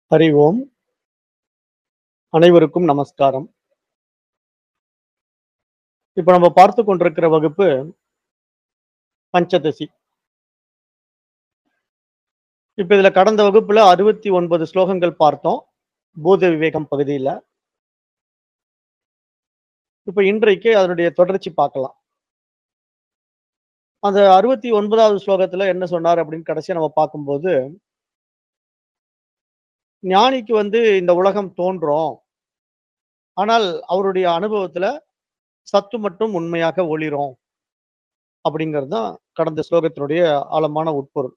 ஹரி ஓம் அனைவருக்கும் நமஸ்காரம் இப்ப நம்ம பார்த்து கொண்டிருக்கிற வகுப்பு பஞ்சதசி இப்ப இதுல கடந்த வகுப்புல அறுபத்தி ஒன்பது ஸ்லோகங்கள் பார்த்தோம் பூத விவேகம் பகுதியில இப்ப இன்றைக்கு அதனுடைய தொடர்ச்சி பார்க்கலாம் அந்த அறுபத்தி ஒன்பதாவது ஸ்லோகத்துல என்ன சொன்னார் அப்படின்னு கடைசியா நம்ம பார்க்கும்போது ஞானிக்கு வந்து இந்த உலகம் தோன்றும் ஆனால் அவருடைய அனுபவத்துல சத்து மட்டும் உண்மையாக ஒளிரும் அப்படிங்கிறது தான் கடந்த ஸ்லோகத்தினுடைய ஆழமான உட்பொருள்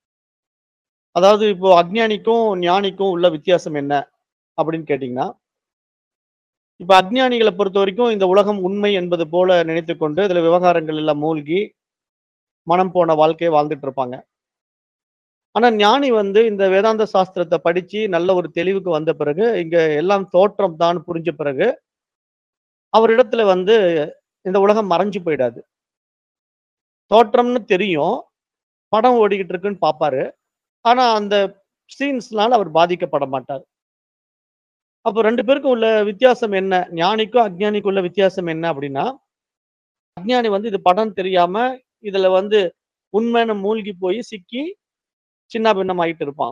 அதாவது இப்போ அஜ்ஞானிக்கும் ஞானிக்கும் உள்ள வித்தியாசம் என்ன அப்படின்னு கேட்டீங்கன்னா இப்ப அஜ்ஞானிகளை பொறுத்த வரைக்கும் இந்த உலகம் உண்மை என்பது போல நினைத்துக்கொண்டு இதுல விவகாரங்கள் எல்லாம் மூழ்கி மனம் போன வாழ்க்கையை வாழ்ந்துட்டு இருப்பாங்க ஆனா ஞானி வந்து இந்த வேதாந்த சாஸ்திரத்தை படிச்சு நல்ல ஒரு தெளிவுக்கு வந்த பிறகு இங்க எல்லாம் தோற்றம் தான் புரிஞ்ச பிறகு அவரிடத்துல வந்து இந்த உலகம் மறைஞ்சு போயிடாது தோற்றம்னு தெரியும் படம் ஓடிக்கிட்டு இருக்குன்னு பார்ப்பாரு ஆனா அந்த சீன்ஸ்னால அவர் பாதிக்கப்பட மாட்டார் அப்போ ரெண்டு பேருக்கும் உள்ள வித்தியாசம் என்ன ஞானிக்கும் அஜ்ஞானிக்கும் உள்ள வித்தியாசம் என்ன அப்படின்னா அஜ்ஞானி வந்து இது படம் தெரியாம இதுல வந்து உண்மைன்னு மூழ்கி போய் சிக்கி சின்ன பின்னம் ஆகிட்டு இருப்பான்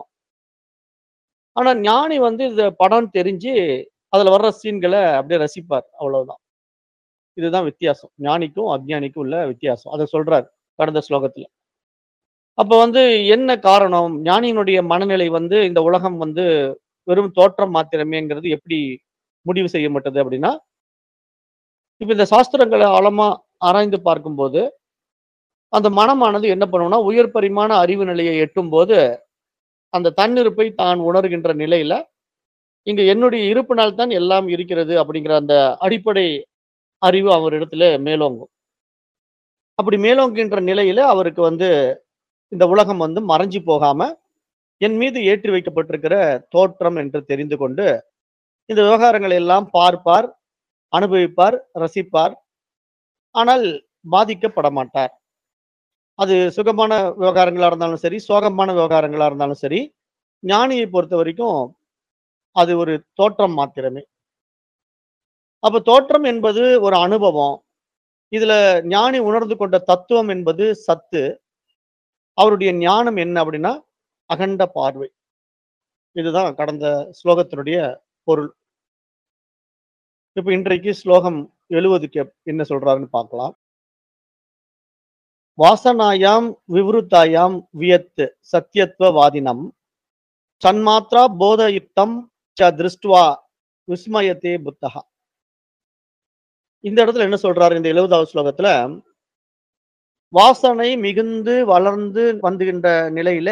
ஆனா ஞானி வந்து இந்த படம் தெரிஞ்சு அதுல வர்ற சீன்களை அப்படியே ரசிப்பார் அவ்வளவுதான் இதுதான் வித்தியாசம் ஞானிக்கும் அஜ்ஞானிக்கும் உள்ள வித்தியாசம் அதை சொல்றார் கடந்த ஸ்லோகத்துல அப்ப வந்து என்ன காரணம் ஞானியினுடைய மனநிலை வந்து இந்த உலகம் வந்து வெறும் தோற்றம் மாத்திரமேங்கிறது எப்படி முடிவு செய்யப்பட்டது அப்படின்னா இப்ப இந்த சாஸ்திரங்களை ஆழமா ஆராய்ந்து பார்க்கும்போது அந்த மனமானது என்ன பண்ணும்னா உயர் பரிமாண அறிவு நிலையை எட்டும் போது அந்த தன்னிருப்பை தான் உணர்கின்ற நிலையில இங்க என்னுடைய இருப்பினால் தான் எல்லாம் இருக்கிறது அப்படிங்கிற அந்த அடிப்படை அறிவு அவரிடத்துல மேலோங்கும் அப்படி மேலோங்குகின்ற நிலையில அவருக்கு வந்து இந்த உலகம் வந்து மறைஞ்சு போகாம என் மீது ஏற்றி வைக்கப்பட்டிருக்கிற தோற்றம் என்று தெரிந்து கொண்டு இந்த விவகாரங்களை எல்லாம் பார்ப்பார் அனுபவிப்பார் ரசிப்பார் ஆனால் பாதிக்கப்பட மாட்டார் அது சுகமான விவகாரங்களா இருந்தாலும் சரி சோகமான விவகாரங்களா இருந்தாலும் சரி ஞானியை பொறுத்த வரைக்கும் அது ஒரு தோற்றம் மாத்திரமே அப்ப தோற்றம் என்பது ஒரு அனுபவம் இதுல ஞானி உணர்ந்து கொண்ட தத்துவம் என்பது சத்து அவருடைய ஞானம் என்ன அப்படின்னா அகண்ட பார்வை இதுதான் கடந்த ஸ்லோகத்தினுடைய பொருள் இப்ப இன்றைக்கு ஸ்லோகம் எழுவதுக்கு என்ன சொல்றாருன்னு பார்க்கலாம் வாசனாயாம் விவருத்தாயாம் வியத் சத்தியத்துவவாதினம் சன்மாத்ரா போதயுக்தம் ச திருஷ்டுவா விஸ்மயத்தே புத்தகா இந்த இடத்துல என்ன சொல்றாரு இந்த எழுபதாவது ஸ்லோகத்துல வாசனை மிகுந்து வளர்ந்து வந்துகின்ற நிலையில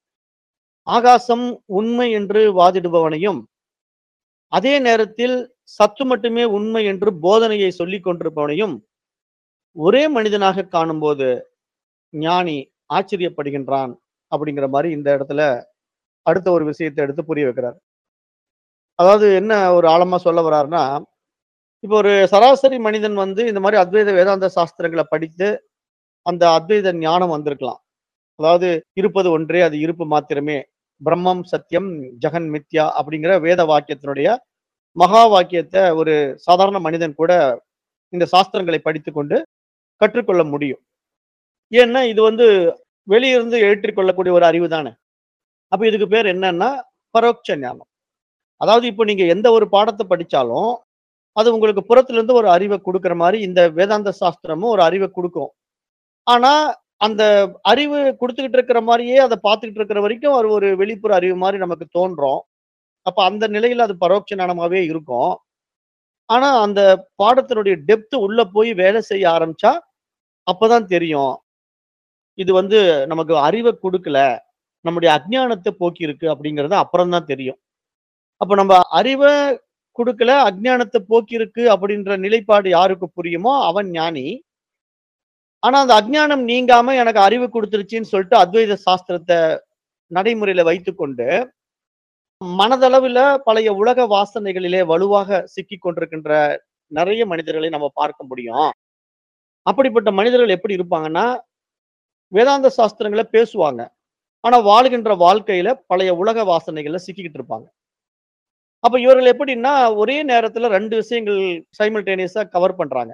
ஆகாசம் உண்மை என்று வாதிடுபவனையும் அதே நேரத்தில் சத்து மட்டுமே உண்மை என்று போதனையை சொல்லிக் கொண்டிருப்பவனையும் ஒரே மனிதனாக காணும்போது ஞானி ஆச்சரியப்படுகின்றான் அப்படிங்கிற மாதிரி இந்த இடத்துல அடுத்த ஒரு விஷயத்தை எடுத்து புரிய வைக்கிறார் அதாவது என்ன ஒரு ஆழமா சொல்ல வர்றாருன்னா இப்போ ஒரு சராசரி மனிதன் வந்து இந்த மாதிரி அத்வைத வேதாந்த சாஸ்திரங்களை படித்து அந்த அத்வைத ஞானம் வந்திருக்கலாம் அதாவது இருப்பது ஒன்றே அது இருப்பு மாத்திரமே பிரம்மம் சத்தியம் ஜெகன் மித்யா அப்படிங்கிற வேத வாக்கியத்தினுடைய மகா வாக்கியத்தை ஒரு சாதாரண மனிதன் கூட இந்த சாஸ்திரங்களை படித்து கொண்டு கற்றுக்கொள்ள முடியும் ஏன்னா இது வந்து வெளியிருந்து ஏற்றிக்கொள்ளக்கூடிய ஒரு அறிவு தானே அப்ப இதுக்கு பேர் என்னன்னா பரோட்ச ஞானம் அதாவது இப்போ நீங்க எந்த ஒரு பாடத்தை படிச்சாலும் அது உங்களுக்கு புறத்துல இருந்து ஒரு அறிவை கொடுக்குற மாதிரி இந்த வேதாந்த சாஸ்திரமும் ஒரு அறிவை கொடுக்கும் ஆனா அந்த அறிவு கொடுத்துக்கிட்டு இருக்கிற மாதிரியே அதை பார்த்துக்கிட்டு இருக்கிற வரைக்கும் அது ஒரு வெளிப்புற அறிவு மாதிரி நமக்கு தோன்றும் அப்ப அந்த நிலையில அது பரோட்ச ஞானமாவே இருக்கும் ஆனா அந்த பாடத்தினுடைய டெப்த் உள்ள போய் வேலை செய்ய ஆரம்பிச்சா அப்பதான் தெரியும் இது வந்து நமக்கு அறிவை கொடுக்கல நம்முடைய அஜ்ஞானத்தை போக்கி இருக்கு அப்படிங்கறது அப்புறம் தான் தெரியும் அப்ப நம்ம அறிவை கொடுக்கல அஜ்ஞானத்தை போக்கி இருக்கு அப்படின்ற நிலைப்பாடு யாருக்கு புரியுமோ அவன் ஞானி ஆனா அந்த அஜ்ஞானம் நீங்காம எனக்கு அறிவு கொடுத்துருச்சுன்னு சொல்லிட்டு அத்வைத சாஸ்திரத்தை நடைமுறையில வைத்துக்கொண்டு மனதளவுல பழைய உலக வாசனைகளிலே வலுவாக சிக்கி கொண்டிருக்கின்ற நிறைய மனிதர்களை நம்ம பார்க்க முடியும் அப்படிப்பட்ட மனிதர்கள் எப்படி இருப்பாங்கன்னா வேதாந்த சாஸ்திரங்களை பேசுவாங்க ஆனா வாழ்கின்ற வாழ்க்கையில பழைய உலக வாசனைகள்ல சிக்கிக்கிட்டு இருப்பாங்க அப்ப இவர்கள் எப்படின்னா ஒரே நேரத்துல ரெண்டு விஷயங்கள் சைமல்டேனியஸா கவர் பண்றாங்க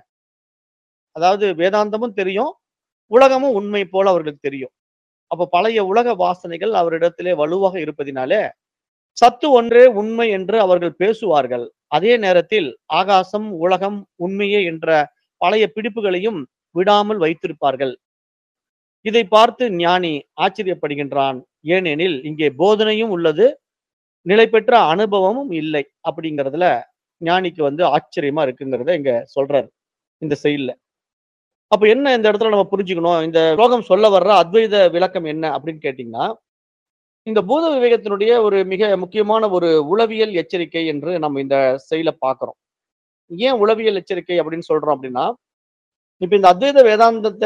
அதாவது வேதாந்தமும் தெரியும் உலகமும் உண்மை போல அவர்களுக்கு தெரியும் அப்ப பழைய உலக வாசனைகள் அவரிடத்திலே வலுவாக இருப்பதினாலே சத்து ஒன்றே உண்மை என்று அவர்கள் பேசுவார்கள் அதே நேரத்தில் ஆகாசம் உலகம் உண்மையே என்ற பழைய பிடிப்புகளையும் விடாமல் வைத்திருப்பார்கள் இதை பார்த்து ஞானி ஆச்சரியப்படுகின்றான் ஏனெனில் இங்கே போதனையும் உள்ளது நிலை பெற்ற அனுபவமும் இல்லை அப்படிங்கிறதுல ஞானிக்கு வந்து ஆச்சரியமா இருக்குங்கிறத இங்க சொல்றாரு இந்த செயல்ல அப்ப என்ன இந்த இடத்துல நம்ம புரிஞ்சுக்கணும் இந்த ஸ்லோகம் சொல்ல வர்ற அத்வைத விளக்கம் என்ன அப்படின்னு கேட்டீங்கன்னா இந்த பூத விவேகத்தினுடைய ஒரு மிக முக்கியமான ஒரு உளவியல் எச்சரிக்கை என்று நம்ம இந்த செயல பார்க்கிறோம் ஏன் உளவியல் எச்சரிக்கை அப்படின்னு சொல்றோம் அப்படின்னா இப்ப இந்த அத்வைத வேதாந்தத்தை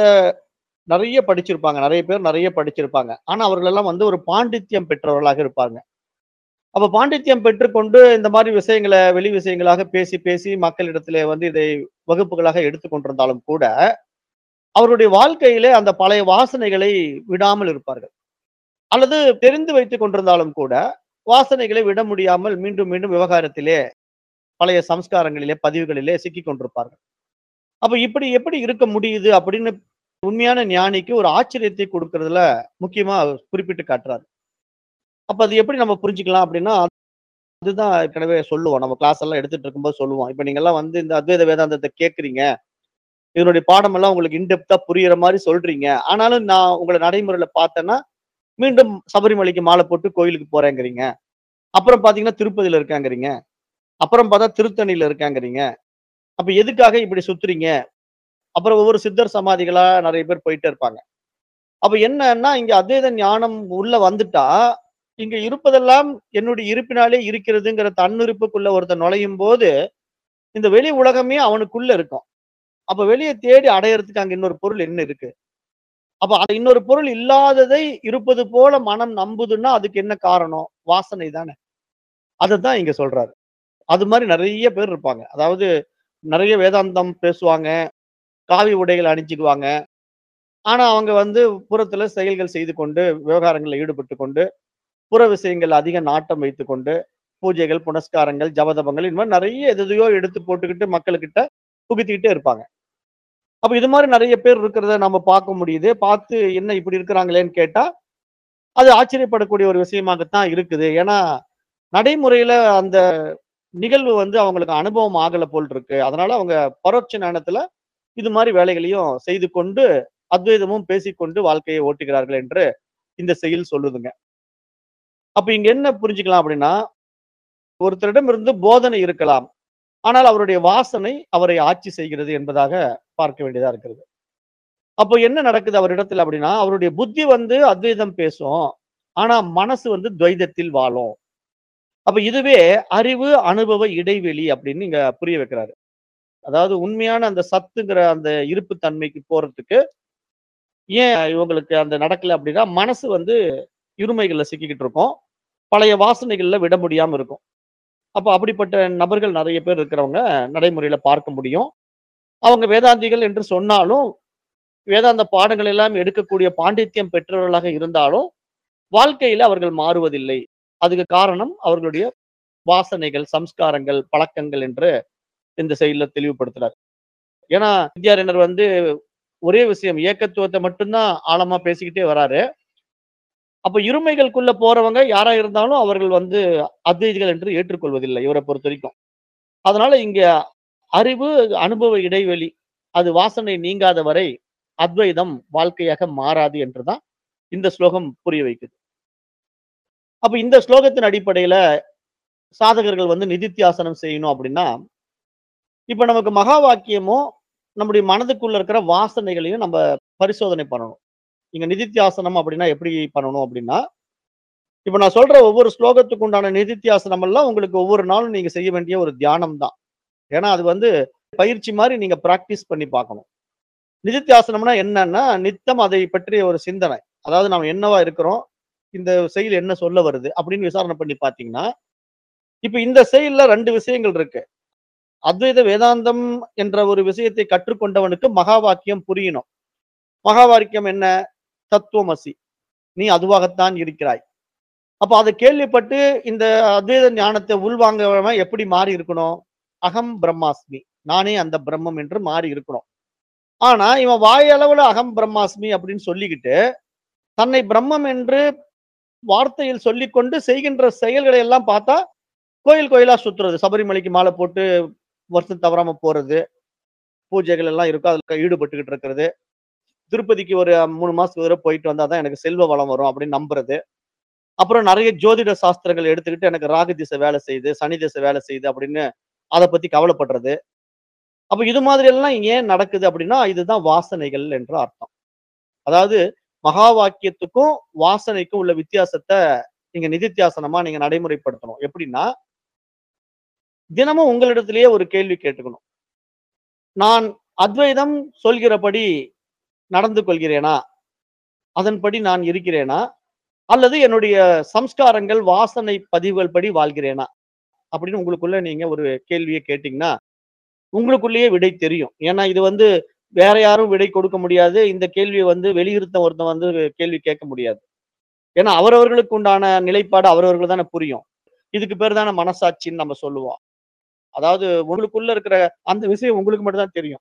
நிறைய படிச்சிருப்பாங்க நிறைய பேர் நிறைய படிச்சிருப்பாங்க ஆனா அவர்கள் எல்லாம் வந்து ஒரு பாண்டித்யம் பெற்றவர்களாக இருப்பாங்க அப்ப பாண்டித்யம் பெற்றுக்கொண்டு இந்த மாதிரி விஷயங்களை வெளி விஷயங்களாக பேசி பேசி மக்களிடத்திலே வந்து இதை வகுப்புகளாக எடுத்துக்கொண்டிருந்தாலும் கூட அவருடைய வாழ்க்கையிலே அந்த பழைய வாசனைகளை விடாமல் இருப்பார்கள் அல்லது தெரிந்து வைத்துக் கொண்டிருந்தாலும் கூட வாசனைகளை விட முடியாமல் மீண்டும் மீண்டும் விவகாரத்திலே பழைய சம்ஸ்காரங்களிலே பதிவுகளிலே சிக்கிக் கொண்டிருப்பார்கள் அப்ப இப்படி எப்படி இருக்க முடியுது அப்படின்னு உண்மையான ஞானிக்கு ஒரு ஆச்சரியத்தை கொடுக்கறதுல முக்கியமா குறிப்பிட்டு காட்டுறாரு அப்ப அது எப்படி நம்ம புரிஞ்சுக்கலாம் அப்படின்னா அதுதான் ஏற்கனவே சொல்லுவோம் நம்ம கிளாஸ் எல்லாம் எடுத்துட்டு இருக்கும்போது சொல்லுவோம் இப்ப நீங்க எல்லாம் வந்து இந்த அத்வைத வேதாந்தத்தை கேக்குறீங்க இதனுடைய பாடம் எல்லாம் உங்களுக்கு இன்டெப்தா புரியுற மாதிரி சொல்றீங்க ஆனாலும் நான் உங்களை நடைமுறையில பார்த்தேன்னா மீண்டும் சபரிமலைக்கு மாலை போட்டு கோயிலுக்கு போறேங்கிறீங்க அப்புறம் பாத்தீங்கன்னா திருப்பதியில இருக்காங்கிறீங்க அப்புறம் பார்த்தா திருத்தணியில இருக்காங்கிறீங்க அப்ப எதுக்காக இப்படி சுத்துறீங்க அப்புறம் ஒவ்வொரு சித்தர் சமாதிகளா நிறைய பேர் போயிட்டே இருப்பாங்க அப்ப என்னன்னா இங்க அத்வைத ஞானம் உள்ள வந்துட்டா இங்க இருப்பதெல்லாம் என்னுடைய இருப்பினாலே இருக்கிறதுங்கிற தன்னிருப்புக்குள்ள ஒருத்தன் நுழையும் போது இந்த வெளி உலகமே அவனுக்குள்ள இருக்கும் அப்ப வெளியே தேடி அடையறதுக்கு அங்க இன்னொரு பொருள் என்ன இருக்கு அப்ப அந்த இன்னொரு பொருள் இல்லாததை இருப்பது போல மனம் நம்புதுன்னா அதுக்கு என்ன காரணம் வாசனை தானே அதுதான் இங்க சொல்றாரு அது மாதிரி நிறைய பேர் இருப்பாங்க அதாவது நிறைய வேதாந்தம் பேசுவாங்க காவி உடைகள் அணிஞ்சுக்குவாங்க ஆனா அவங்க வந்து புறத்துல செயல்கள் செய்து கொண்டு விவகாரங்களில் ஈடுபட்டு கொண்டு புற விஷயங்கள் அதிக நாட்டம் வைத்துக்கொண்டு பூஜைகள் புனஸ்காரங்கள் ஜபதபங்கள் இந்த மாதிரி நிறைய எதையோ எடுத்து போட்டுக்கிட்டு மக்கள்கிட்ட புகுத்திக்கிட்டே இருப்பாங்க அப்ப இது மாதிரி நிறைய பேர் இருக்கிறத நம்ம பார்க்க முடியுது பார்த்து என்ன இப்படி இருக்கிறாங்களேன்னு கேட்டா அது ஆச்சரியப்படக்கூடிய ஒரு விஷயமாகத்தான் இருக்குது ஏன்னா நடைமுறையில அந்த நிகழ்வு வந்து அவங்களுக்கு அனுபவம் ஆகல போல் இருக்கு அதனால அவங்க பரோட்ச ஞானத்துல இது மாதிரி வேலைகளையும் செய்து கொண்டு அத்வைதமும் பேசிக்கொண்டு வாழ்க்கையை ஓட்டுகிறார்கள் என்று இந்த செயல் சொல்லுதுங்க அப்ப இங்க என்ன புரிஞ்சுக்கலாம் அப்படின்னா ஒருத்தரிடம் இருந்து போதனை இருக்கலாம் ஆனால் அவருடைய வாசனை அவரை ஆட்சி செய்கிறது என்பதாக பார்க்க வேண்டியதா இருக்கிறது அப்போ என்ன நடக்குது அவரிடத்துல அப்படின்னா அவருடைய புத்தி வந்து அத்வைதம் பேசும் ஆனா மனசு வந்து துவைதத்தில் வாழும் அப்ப இதுவே அறிவு அனுபவ இடைவெளி அப்படின்னு இங்க புரிய வைக்கிறாரு அதாவது உண்மையான அந்த சத்துங்கிற அந்த இருப்பு தன்மைக்கு போறதுக்கு ஏன் இவங்களுக்கு அந்த நடக்கல அப்படின்னா மனசு வந்து இருமைகள்ல சிக்கிக்கிட்டு இருக்கும் பழைய வாசனைகள்ல விட முடியாம இருக்கும் அப்ப அப்படிப்பட்ட நபர்கள் நிறைய பேர் இருக்கிறவங்க நடைமுறையில பார்க்க முடியும் அவங்க வேதாந்திகள் என்று சொன்னாலும் வேதாந்த பாடங்கள் எல்லாம் எடுக்கக்கூடிய பாண்டித்யம் பெற்றவர்களாக இருந்தாலும் வாழ்க்கையில அவர்கள் மாறுவதில்லை அதுக்கு காரணம் அவர்களுடைய வாசனைகள் சம்ஸ்காரங்கள் பழக்கங்கள் என்று இந்த செயல தெளிவுபடுத்துறார் ஏன்னா வித்யாரண்யர் வந்து ஒரே விஷயம் ஏக்கத்துவத்தை மட்டும்தான் ஆழமா பேசிக்கிட்டே வராரு அப்ப இருமைகளுக்குள்ள போறவங்க யாரா இருந்தாலும் அவர்கள் வந்து அத்வைதிகள் என்று ஏற்றுக்கொள்வதில்லை இவரை பொறுத்த வரைக்கும் அதனால இங்க அறிவு அனுபவ இடைவெளி அது வாசனை நீங்காத வரை அத்வைதம் வாழ்க்கையாக மாறாது என்றுதான் இந்த ஸ்லோகம் புரிய வைக்குது அப்ப இந்த ஸ்லோகத்தின் அடிப்படையில சாதகர்கள் வந்து நிதித்தியாசனம் செய்யணும் அப்படின்னா இப்ப நமக்கு மகா வாக்கியமும் நம்முடைய மனதுக்குள்ள இருக்கிற வாசனைகளையும் நம்ம பரிசோதனை பண்ணணும் இங்க நிதித்தியாசனம் அப்படின்னா எப்படி பண்ணணும் அப்படின்னா இப்ப நான் சொல்ற ஒவ்வொரு ஸ்லோகத்துக்கு உண்டான நிதித்தியாசனம் எல்லாம் உங்களுக்கு ஒவ்வொரு நாளும் நீங்க செய்ய வேண்டிய ஒரு தியானம் தான் ஏன்னா அது வந்து பயிற்சி மாதிரி நீங்க பிராக்டிஸ் பண்ணி பார்க்கணும் நிதித்தியாசனம்னா என்னன்னா நித்தம் அதை பற்றிய ஒரு சிந்தனை அதாவது நாம் என்னவா இருக்கிறோம் இந்த செயல் என்ன சொல்ல வருது அப்படின்னு விசாரணை பண்ணி பார்த்தீங்கன்னா இப்ப இந்த செயல்ல ரெண்டு விஷயங்கள் இருக்கு அத்வைத வேதாந்தம் என்ற ஒரு விஷயத்தை கற்றுக்கொண்டவனுக்கு மகா வாக்கியம் புரியணும் மகா வாக்கியம் என்ன தத்துவமசி நீ அதுவாகத்தான் இருக்கிறாய் அப்ப அதை கேள்விப்பட்டு இந்த அத்வைத ஞானத்தை உள்வாங்கவன் எப்படி மாறி இருக்கணும் அகம் பிரம்மாஸ்மி நானே அந்த பிரம்மம் என்று மாறி இருக்கணும் ஆனா இவன் வாயளவுல அகம் பிரம்மாஸ்மி அப்படின்னு சொல்லிக்கிட்டு தன்னை பிரம்மம் என்று வார்த்தையில் சொல்லிக்கொண்டு செய்கின்ற செயல்களை எல்லாம் பார்த்தா கோயில் கோயிலா சுத்துறது சபரிமலைக்கு மாலை போட்டு வருஷம் தவறாம போறது பூஜைகள் எல்லாம் இருக்கும் அதுல ஈடுபட்டுக்கிட்டு இருக்கிறது திருப்பதிக்கு ஒரு மூணு மாசத்துக்கு ஒரு தடவை போயிட்டு வந்தாதான் எனக்கு செல்வ வளம் வரும் அப்படின்னு நம்புறது அப்புறம் நிறைய ஜோதிட சாஸ்திரங்கள் எடுத்துக்கிட்டு எனக்கு ராகு திசை வேலை செய்யுது சனி திசை வேலை செய்யுது அப்படின்னு அதை பத்தி கவலைப்படுறது அப்ப இது மாதிரி எல்லாம் ஏன் நடக்குது அப்படின்னா இதுதான் வாசனைகள் என்று அர்த்தம் அதாவது மகா வாக்கியத்துக்கும் வாசனைக்கும் உள்ள வித்தியாசத்தை நீங்க நிதித்தியாசனமா நீங்க நடைமுறைப்படுத்தணும் எப்படின்னா தினமும் உங்களிடத்திலேயே ஒரு கேள்வி கேட்டுக்கணும் நான் அத்வைதம் சொல்கிறபடி நடந்து கொள்கிறேனா அதன்படி நான் இருக்கிறேனா அல்லது என்னுடைய சம்ஸ்காரங்கள் வாசனை பதிவுகள் படி வாழ்கிறேனா அப்படின்னு உங்களுக்குள்ள நீங்க ஒரு கேள்வியை கேட்டீங்கன்னா உங்களுக்குள்ளேயே விடை தெரியும் ஏன்னா இது வந்து வேற யாரும் விடை கொடுக்க முடியாது இந்த கேள்வியை வந்து வெளியிருத்த ஒருத்தன் வந்து கேள்வி கேட்க முடியாது ஏன்னா அவரவர்களுக்கு உண்டான நிலைப்பாடு அவரவர்கள் தானே புரியும் இதுக்கு பேர் தானே மனசாட்சின்னு நம்ம சொல்லுவோம் அதாவது உங்களுக்குள்ள இருக்கிற அந்த விஷயம் உங்களுக்கு மட்டும் தான் தெரியும்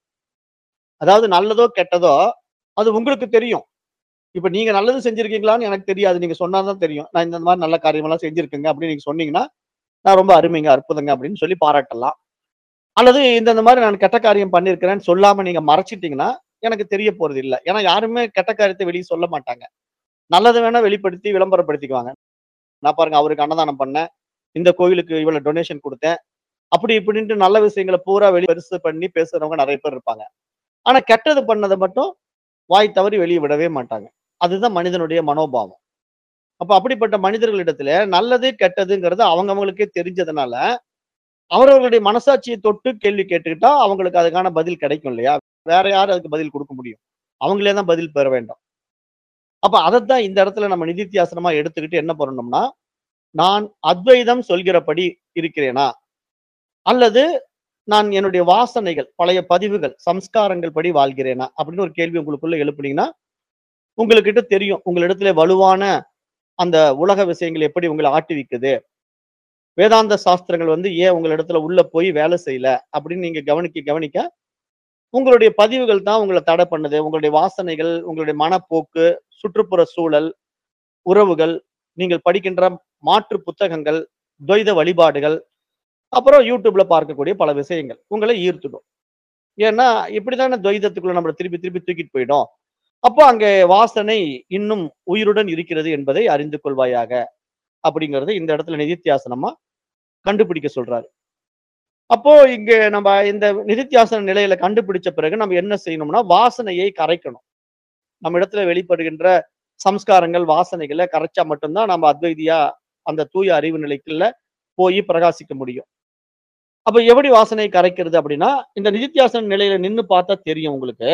அதாவது நல்லதோ கெட்டதோ அது உங்களுக்கு தெரியும் இப்ப நீங்க நல்லது செஞ்சிருக்கீங்களான்னு எனக்கு தெரியாது நீங்க சொன்னாதான் தெரியும் நான் இந்த மாதிரி நல்ல காரியமெல்லாம் செஞ்சிருக்கேங்க அப்படின்னு நீங்க சொன்னீங்கன்னா நான் ரொம்ப அருமைங்க அற்புதங்க அப்படின்னு சொல்லி பாராட்டலாம் அல்லது இந்த இந்த மாதிரி நான் கெட்ட காரியம் பண்ணியிருக்கிறேன்னு சொல்லாம நீங்க மறைச்சிட்டீங்கன்னா எனக்கு தெரிய போறது இல்லை ஏன்னா யாருமே கெட்ட காரியத்தை வெளியே சொல்ல மாட்டாங்க நல்லதை வேணா வெளிப்படுத்தி விளம்பரப்படுத்திக்குவாங்க நான் பாருங்க அவருக்கு அன்னதானம் பண்ணேன் இந்த கோயிலுக்கு இவ்வளவு டொனேஷன் கொடுத்தேன் அப்படி இப்படின்ட்டு நல்ல விஷயங்களை பூரா வெளி பெருசு பண்ணி பேசுறவங்க நிறைய பேர் இருப்பாங்க ஆனா கெட்டது பண்ணதை மட்டும் வாய் தவறி வெளியே விடவே மாட்டாங்க அதுதான் மனிதனுடைய மனோபாவம் அப்ப அப்படிப்பட்ட மனிதர்களிடத்துல நல்லது கெட்டதுங்கிறது அவங்க அவங்களுக்கே தெரிஞ்சதுனால அவரவர்களுடைய மனசாட்சியை தொட்டு கேள்வி கேட்டுக்கிட்டா அவங்களுக்கு அதுக்கான பதில் கிடைக்கும் இல்லையா வேற யாரும் அதுக்கு பதில் கொடுக்க முடியும் அவங்களே தான் பதில் பெற வேண்டும் அப்ப அதைத்தான் இந்த இடத்துல நம்ம நிதித்தியாசனமா எடுத்துக்கிட்டு என்ன பண்ணணும்னா நான் அத்வைதம் சொல்கிறபடி இருக்கிறேனா அல்லது நான் என்னுடைய வாசனைகள் பழைய பதிவுகள் சம்ஸ்காரங்கள் படி வாழ்கிறேனா அப்படின்னு ஒரு கேள்வி உங்களுக்குள்ள எழுப்புனீங்கன்னா உங்களுக்கிட்ட தெரியும் உங்களிடத்துல வலுவான அந்த உலக விஷயங்கள் எப்படி உங்களை ஆட்டுவிக்குது வேதாந்த சாஸ்திரங்கள் வந்து ஏன் உங்களிடத்துல உள்ள போய் வேலை செய்யல அப்படின்னு நீங்க கவனிக்க கவனிக்க உங்களுடைய பதிவுகள் தான் உங்களை தடை பண்ணுது உங்களுடைய வாசனைகள் உங்களுடைய மனப்போக்கு சுற்றுப்புற சூழல் உறவுகள் நீங்கள் படிக்கின்ற மாற்று புத்தகங்கள் துவைத வழிபாடுகள் அப்புறம் யூடியூப்ல பார்க்கக்கூடிய பல விஷயங்கள் உங்களை ஈர்த்துடும் ஏன்னா இப்படிதானே துவைதத்துக்குள்ள நம்மளை திருப்பி திருப்பி தூக்கிட்டு போயிடும் அப்போ அங்கே வாசனை இன்னும் உயிருடன் இருக்கிறது என்பதை அறிந்து கொள்வாயாக அப்படிங்கறது இந்த இடத்துல நிதித்தியாசனமா கண்டுபிடிக்க சொல்றாரு அப்போ இங்க நம்ம இந்த நிதித்தியாசன நிலையில கண்டுபிடிச்ச பிறகு நம்ம என்ன செய்யணும்னா வாசனையை கரைக்கணும் நம்ம இடத்துல வெளிப்படுகின்ற சம்ஸ்காரங்கள் வாசனைகளை கரைச்சா மட்டும்தான் நம்ம அத்வைதியா அந்த தூய அறிவு நிலைக்குள்ள போய் பிரகாசிக்க முடியும் அப்ப எப்படி வாசனை கரைக்கிறது அப்படின்னா இந்த நிதித்தியாசன நிலையில நின்னு பார்த்தா தெரியும் உங்களுக்கு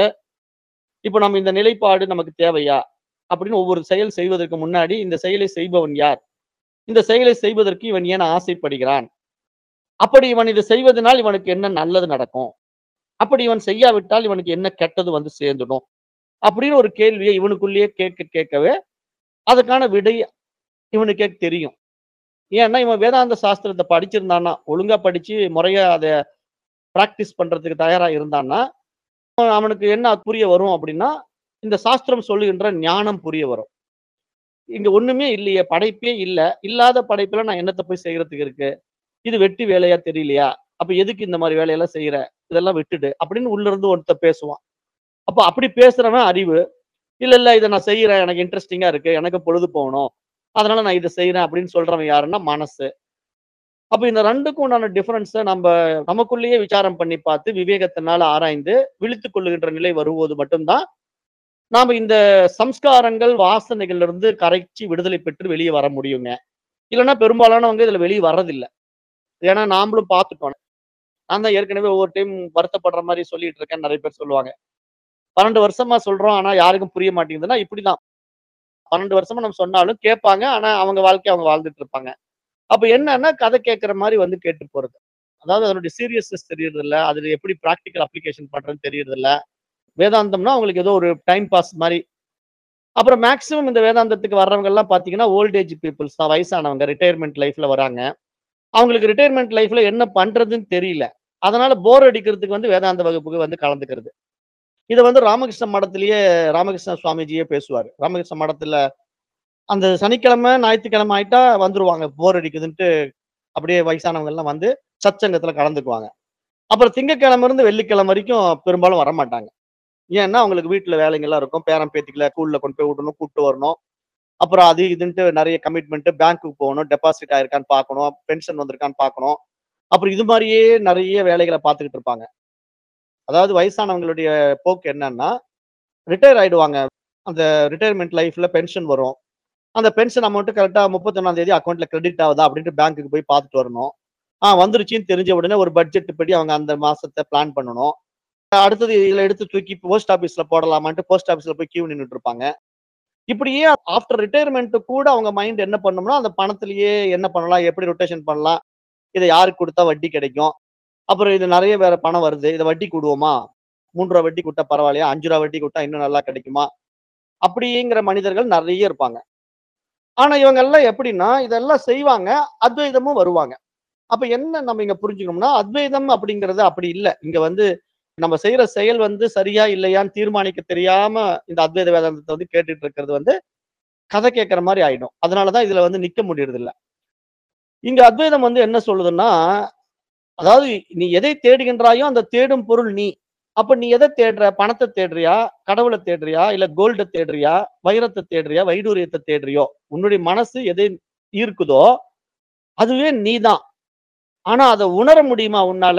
இப்ப நம்ம இந்த நிலைப்பாடு நமக்கு தேவையா அப்படின்னு ஒவ்வொரு செயல் செய்வதற்கு முன்னாடி இந்த செயலை செய்பவன் யார் இந்த செயலை செய்வதற்கு இவன் ஏன் ஆசைப்படுகிறான் அப்படி இவன் இதை செய்வதனால் இவனுக்கு என்ன நல்லது நடக்கும் அப்படி இவன் செய்யாவிட்டால் இவனுக்கு என்ன கெட்டது வந்து சேர்ந்துடும் அப்படின்னு ஒரு கேள்வியை இவனுக்குள்ளேயே கேட்க கேட்கவே அதுக்கான விடை இவனுக்கே தெரியும் ஏன்னா இவன் வேதாந்த சாஸ்திரத்தை படிச்சிருந்தான்னா ஒழுங்கா படிச்சு முறையா அதை பிராக்டிஸ் பண்றதுக்கு தயாரா இருந்தான்னா அவன் அவனுக்கு என்ன புரிய வரும் அப்படின்னா இந்த சாஸ்திரம் சொல்லுகின்ற ஞானம் புரிய வரும் இங்க ஒண்ணுமே இல்லையே படைப்பே இல்ல இல்லாத படைப்புல நான் என்னத்தை போய் செய்யறதுக்கு இருக்கு இது வெட்டி வேலையா தெரியலையா அப்ப எதுக்கு இந்த மாதிரி வேலையெல்லாம் செய்யற இதெல்லாம் விட்டுடு அப்படின்னு உள்ள இருந்து ஒருத்த பேசுவான் அப்ப அப்படி பேசுறவன் அறிவு இல்ல இல்ல இதை நான் செய்யறேன் எனக்கு இன்ட்ரெஸ்டிங்கா இருக்கு எனக்கு பொழுது போகணும் அதனால நான் இதை செய்யறேன் அப்படின்னு சொல்றவன் யாருன்னா மனசு அப்ப இந்த ரெண்டுக்கும் உண்டான டிஃபரன்ஸை நம்ம நமக்குள்ளேயே விசாரம் பண்ணி பார்த்து விவேகத்தினால ஆராய்ந்து விழித்துக் கொள்ளுகின்ற நிலை வரும்போது மட்டும்தான் நாம இந்த சம்ஸ்காரங்கள் வாசனைகள்ல இருந்து கரைச்சி விடுதலை பெற்று வெளியே வர முடியுங்க இல்லைன்னா பெரும்பாலானவங்க இதுல வெளியே வர்றதில்லை ஏன்னா நாமளும் பார்த்துட்டோம் நான் தான் ஏற்கனவே ஒவ்வொரு டைம் வருத்தப்படுற மாதிரி சொல்லிட்டு இருக்கேன் நிறைய பேர் சொல்லுவாங்க பன்னெண்டு வருஷமா சொல்றோம் ஆனா யாருக்கும் புரிய மாட்டேங்குதுன்னா இப்படிதான் பன்னெண்டு வருஷமா நம்ம சொன்னாலும் கேட்பாங்க ஆனா அவங்க வாழ்க்கைய அவங்க வாழ்ந்துட்டு இருப்பாங்க அப்ப என்னன்னா கதை கேட்கிற மாதிரி வந்து கேட்டு போறது அதாவது அதனுடைய சீரியஸ்னஸ் தெரியறது இல்ல அதுல எப்படி ப்ராக்டிக்கல் அப்ளிகேஷன் பண்றதுன்னு தெரியறது இல்ல வேதாந்தம்னா அவங்களுக்கு ஏதோ ஒரு டைம் பாஸ் மாதிரி அப்புறம் மேக்ஸிமம் இந்த வேதாந்தத்துக்கு வர்றவங்க எல்லாம் பாத்தீங்கன்னா ஓல்ட் ஏஜ் பீப்புள்ஸ் தான் வயசானவங்க ரிட்டையர்மெண்ட் லைஃப்ல வராங்க அவங்களுக்கு ரிட்டையர்மெண்ட் லைஃப்ல என்ன பண்றதுன்னு தெரியல அதனால போர் அடிக்கிறதுக்கு வந்து வேதாந்த வகுப்புக்கு வந்து கலந்துக்கிறது இதை வந்து ராமகிருஷ்ண மடத்திலேயே ராமகிருஷ்ண சுவாமிஜியே பேசுவார் ராமகிருஷ்ண மடத்துல அந்த சனிக்கிழமை ஞாயிற்றுக்கிழமை ஆயிட்டா வந்துருவாங்க போர் அடிக்குதுன்ட்டு அப்படியே வயசானவங்க எல்லாம் வந்து சத்சங்கத்துல கலந்துக்குவாங்க அப்புறம் திங்கக்கிழமை இருந்து வெள்ளிக்கிழமை வரைக்கும் பெரும்பாலும் வரமாட்டாங்க ஏன்னா அவங்களுக்கு வீட்டுல வேலைங்கெல்லாம் இருக்கும் பேரன் பேத்திகளை ஸ்கூல்ல கொண்டு போய் விடணும் கூப்பிட்டு வரணும் அப்புறம் அது இதுன்ட்டு நிறைய கமிட்மெண்ட் பேங்க்குக்கு போகணும் டெபாசிட் ஆயிருக்கான்னு பார்க்கணும் பென்ஷன் வந்திருக்கான்னு பார்க்கணும் அப்புறம் இது மாதிரியே நிறைய வேலைகளை பார்த்துக்கிட்டு இருப்பாங்க அதாவது வயசானவங்களுடைய போக்கு என்னன்னா ரிட்டையர் ஆயிடுவாங்க அந்த ரிட்டையர்மெண்ட் லைஃப்ல பென்ஷன் வரும் அந்த பென்ஷன் அமௌண்ட் கரெக்டா முப்பத்தொன்னாம் தேதி அக்கௌண்ட்ல கிரெடிட் ஆகுதா அப்படின்ட்டு பேங்க்குக்கு போய் பார்த்துட்டு வரணும் ஆ வந்துருச்சுன்னு தெரிஞ்ச உடனே ஒரு பட்ஜெட் படி அவங்க அந்த மாசத்தை பிளான் பண்ணணும் அடுத்தது இதுல எடுத்து தூக்கி போஸ்ட் ஆபீஸ்ல போடலாமான்ட்டு போஸ்ட் ஆபீஸ்ல போய் கியூ நின்றுட்டு இருப்பாங்க இப்படியே ஆஃப்டர் ரிட்டையர்மெண்ட் கூட அவங்க மைண்ட் என்ன பண்ணணும்னா அந்த பணத்திலேயே என்ன பண்ணலாம் எப்படி ரொட்டேஷன் பண்ணலாம் இதை யாருக்கு கொடுத்தா வட்டி கிடைக்கும் அப்புறம் இது நிறைய வேற பணம் வருது இதை வட்டி கூடுவோமா மூன்று ரூபா வட்டி கொடுத்தா பரவாயில்லையா அஞ்சு ரூபா வட்டி கொடுத்தா இன்னும் நல்லா கிடைக்குமா அப்படிங்கிற மனிதர்கள் நிறைய இருப்பாங்க ஆனா இவங்க எல்லாம் எப்படின்னா இதெல்லாம் செய்வாங்க அத்வைதமும் வருவாங்க அப்ப என்ன நம்ம இங்க புரிஞ்சுக்கணும்னா அத்வைதம் அப்படிங்கிறது அப்படி இல்லை இங்க வந்து நம்ம செய்யற செயல் வந்து சரியா இல்லையான்னு தீர்மானிக்க தெரியாம இந்த அத்வைத வேதாந்தத்தை வந்து கேட்டுட்டு இருக்கிறது வந்து கதை கேட்கற மாதிரி ஆயிடும் அதனாலதான் இதுல வந்து நிக்க முடியறது இல்ல இங்க அத்வைதம் வந்து என்ன சொல்லுதுன்னா அதாவது நீ எதை தேடுகின்றாயோ அந்த தேடும் பொருள் நீ அப்ப நீ எதை தேடுற பணத்தை தேடுறியா கடவுளை தேடுறியா இல்ல கோல்ட தேடுறியா வைரத்தை தேடுறியா வைடூரியத்தை தேடுறியோ உன்னுடைய மனசு எதை ஈர்க்குதோ அதுவே நீதான் ஆனா அதை உணர முடியுமா உன்னால